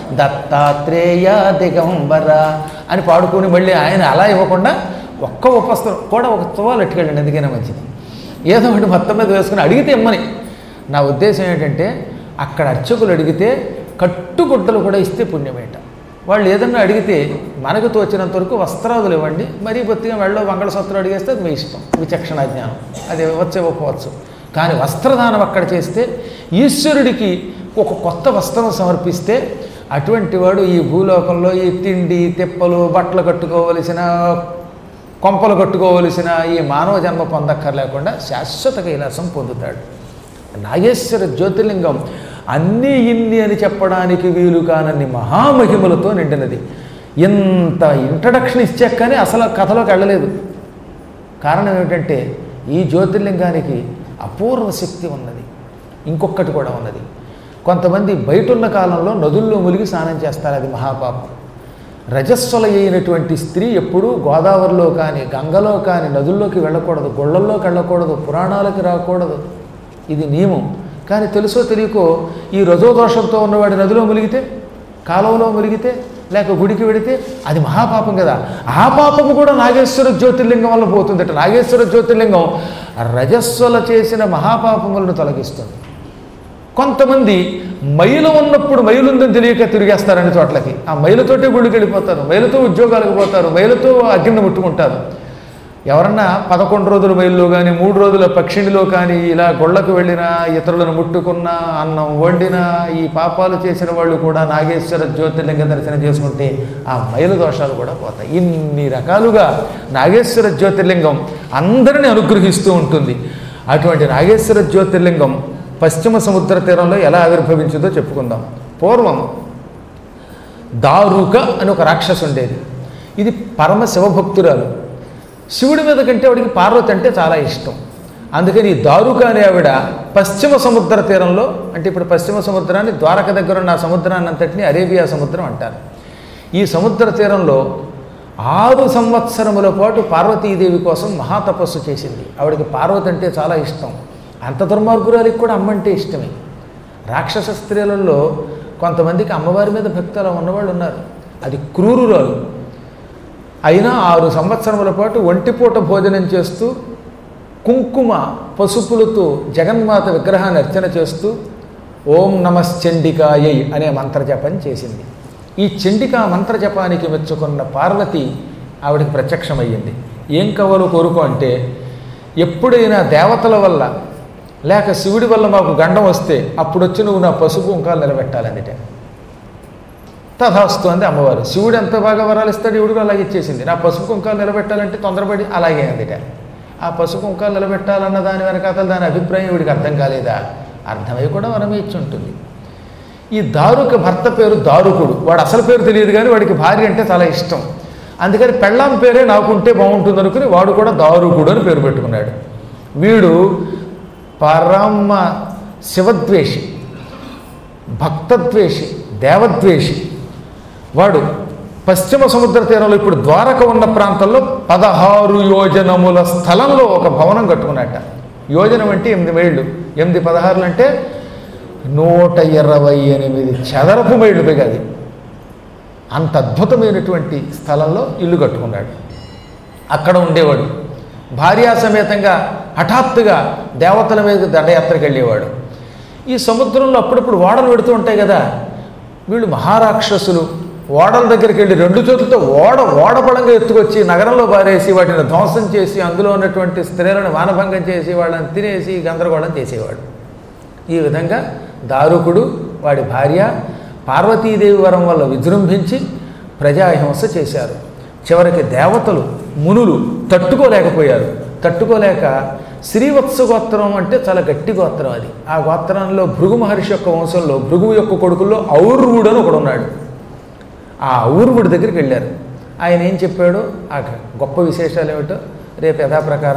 దత్తాత్రేయ దిగంబర అని పాడుకొని మళ్ళీ ఆయన అలా ఇవ్వకుండా ఒక్క ఉపవస్త్రం కూడా ఒక తువాలు ఎట్టుకెళ్ళండి ఎందుకైనా మంచిది ఏదో ఒకటి మొత్తం మీద వేసుకుని అడిగితే ఇమ్మని నా ఉద్దేశం ఏంటంటే అక్కడ అర్చకులు అడిగితే కట్టుగుడ్డలు కూడా ఇస్తే పుణ్యమేట వాళ్ళు ఏదన్నా అడిగితే మనకు తోచినంత వరకు వస్త్రాదులు ఇవ్వండి మరీ బొత్తిగా వెళ్ళో మంగళసూత్రం అడిగేస్తే అది మీ ఇష్టం విచక్షణ జ్ఞానం అది ఇవ్వచ్చు ఇవ్వకపోవచ్చు కానీ వస్త్రదానం అక్కడ చేస్తే ఈశ్వరుడికి ఒక కొత్త వస్త్రం సమర్పిస్తే అటువంటి వాడు ఈ భూలోకంలో ఈ తిండి తిప్పలు బట్టలు కట్టుకోవలసిన కొంపలు కట్టుకోవలసిన ఈ మానవ జన్మ పొందక్కర్లేకుండా శాశ్వత కైలాసం పొందుతాడు నాగేశ్వర జ్యోతిర్లింగం అన్నీ ఇన్ని అని చెప్పడానికి వీలు కానన్ని మహామహిమలతో నిండినది ఇంత ఇంట్రడక్షన్ ఇచ్చాకనే అసలు కథలోకి వెళ్ళలేదు కారణం ఏమిటంటే ఈ జ్యోతిర్లింగానికి అపూర్వ శక్తి ఉన్నది ఇంకొకటి కూడా ఉన్నది కొంతమంది బయట ఉన్న కాలంలో నదుల్లో మునిగి స్నానం చేస్తారు అది మహాపాపం రజస్వల అయినటువంటి స్త్రీ ఎప్పుడూ గోదావరిలో కానీ గంగలో కానీ నదుల్లోకి వెళ్ళకూడదు గుళ్ళల్లోకి వెళ్ళకూడదు పురాణాలకి రాకూడదు ఇది నియమం కానీ తెలుసో తెలియకో ఈ రజోదోషంతో ఉన్నవాడి నదిలో మునిగితే కాలువలో మునిగితే లేక గుడికి వెడితే అది మహాపాపం కదా ఆ పాపము కూడా నాగేశ్వర జ్యోతిర్లింగం వల్ల పోతుందట నాగేశ్వర జ్యోతిర్లింగం రజస్వల చేసిన మహాపాపములను తొలగిస్తుంది కొంతమంది మైలు ఉన్నప్పుడు మైలు ఉందని తెలియక తిరిగేస్తారని చోట్లకి ఆ మైలుతోటే గుళ్ళకి వెళ్ళిపోతారు మైలుతో ఉద్యోగాలకు పోతారు మైలుతో అగ్ని ముట్టుకుంటారు ఎవరన్నా పదకొండు రోజుల బయలులో కానీ మూడు రోజుల పక్షిణిలో కానీ ఇలా గొళ్ళకు వెళ్ళినా ఇతరులను ముట్టుకున్నా అన్నం వండినా ఈ పాపాలు చేసిన వాళ్ళు కూడా నాగేశ్వర జ్యోతిర్లింగ దర్శనం చేసుకుంటే ఆ మైల దోషాలు కూడా పోతాయి ఇన్ని రకాలుగా నాగేశ్వర జ్యోతిర్లింగం అందరిని అనుగ్రహిస్తూ ఉంటుంది అటువంటి నాగేశ్వర జ్యోతిర్లింగం పశ్చిమ సముద్ర తీరంలో ఎలా ఆవిర్భవించిందో చెప్పుకుందాం పూర్వం దారుక అని ఒక రాక్షసు ఉండేది ఇది పరమ శివభక్తురాలు శివుడి మీద కంటే ఆవిడికి పార్వతి అంటే చాలా ఇష్టం అందుకని ఈ దారుక అనే ఆవిడ పశ్చిమ సముద్ర తీరంలో అంటే ఇప్పుడు పశ్చిమ సముద్రాన్ని ద్వారక దగ్గర ఉన్న ఆ సముద్రాన్ని అంతటిని అరేబియా సముద్రం అంటారు ఈ సముద్ర తీరంలో ఆరు సంవత్సరముల పాటు పార్వతీదేవి కోసం మహాతపస్సు చేసింది ఆవిడకి పార్వతి అంటే చాలా ఇష్టం అంత దుర్మార్గురాలికి కూడా అమ్మంటే ఇష్టమే రాక్షస స్త్రీలలో కొంతమందికి అమ్మవారి మీద భక్తి అలా ఉన్నవాళ్ళు ఉన్నారు అది క్రూరురాలు అయినా ఆరు సంవత్సరముల పాటు ఒంటిపూట భోజనం చేస్తూ కుంకుమ పసుపులతో జగన్మాత విగ్రహాన్ని అర్చన చేస్తూ ఓం నమశ్చండికాయై అనే మంత్రజపం చేసింది ఈ చండికా మంత్రజపానికి మెచ్చుకున్న పార్వతి ఆవిడకి ప్రత్యక్షమయ్యింది ఏం కావాలో కోరుకో అంటే ఎప్పుడైనా దేవతల వల్ల లేక శివుడి వల్ల మాకు గండం వస్తే అప్పుడు వచ్చి నువ్వు నా పసుపు కుంకాలు నిలబెట్టాలందిటే తథాస్తు అంది అమ్మవారు శివుడు ఎంత బాగా వరాలు ఇస్తాడు ఇవిడు అలాగే ఇచ్చేసింది నా పసుపు కుంకాలు నిలబెట్టాలంటే తొందరపడి అలాగే అందిట ఆ పసుపు కుంకాలు నిలబెట్టాలన్న దాని వెనకాతలు దాని అభిప్రాయం ఇవిడికి అర్థం కాలేదా అర్థమై కూడా వరమే ఇచ్చి ఉంటుంది ఈ దారుక భర్త పేరు దారుకుడు వాడు అసలు పేరు తెలియదు కానీ వాడికి భార్య అంటే చాలా ఇష్టం అందుకని పెళ్ళాం పేరే నాకుంటే బాగుంటుంది అనుకుని వాడు కూడా దారుకుడు అని పేరు పెట్టుకున్నాడు వీడు పరమ శివద్వేషి భక్తద్వేషి దేవద్వేషి వాడు పశ్చిమ సముద్ర తీరంలో ఇప్పుడు ద్వారక ఉన్న ప్రాంతంలో పదహారు యోజనముల స్థలంలో ఒక భవనం కట్టుకున్నట్ట యోజనం అంటే ఎనిమిది మైళ్ళు ఎనిమిది పదహారులు అంటే నూట ఇరవై ఎనిమిది చదరపు మైళ్ళు అది అంత అద్భుతమైనటువంటి స్థలంలో ఇల్లు కట్టుకున్నాడు అక్కడ ఉండేవాడు భార్యా సమేతంగా హఠాత్తుగా దేవతల మీద దండయాత్రకు వెళ్ళేవాడు ఈ సముద్రంలో అప్పుడప్పుడు ఓడలు పెడుతూ ఉంటాయి కదా వీళ్ళు మహారాక్షసులు ఓడల దగ్గరికి వెళ్ళి రెండు చేతులతో ఓడ ఓడపడంగా ఎత్తుకొచ్చి నగరంలో బారేసి వాటిని ధ్వంసం చేసి అందులో ఉన్నటువంటి స్త్రీలను మానభంగం చేసి వాళ్ళని తినేసి గందరగోళం చేసేవాడు ఈ విధంగా దారుకుడు వాడి భార్య పార్వతీదేవి వరం వల్ల విజృంభించి ప్రజాహింస చేశారు చివరికి దేవతలు మునులు తట్టుకోలేకపోయారు తట్టుకోలేక శ్రీవత్స గోత్రం అంటే చాలా గట్టి గోత్రం అది ఆ గోత్రంలో భృగు మహర్షి యొక్క వంశంలో భృగువు యొక్క కొడుకుల్లో ఔర్వుడు అని ఒకడు ఉన్నాడు ఆ ఊర్వుడి దగ్గరికి వెళ్ళారు ఆయన ఏం చెప్పాడో ఆ గొప్ప విశేషాలు ఏమిటో రేపు యథాప్రకారం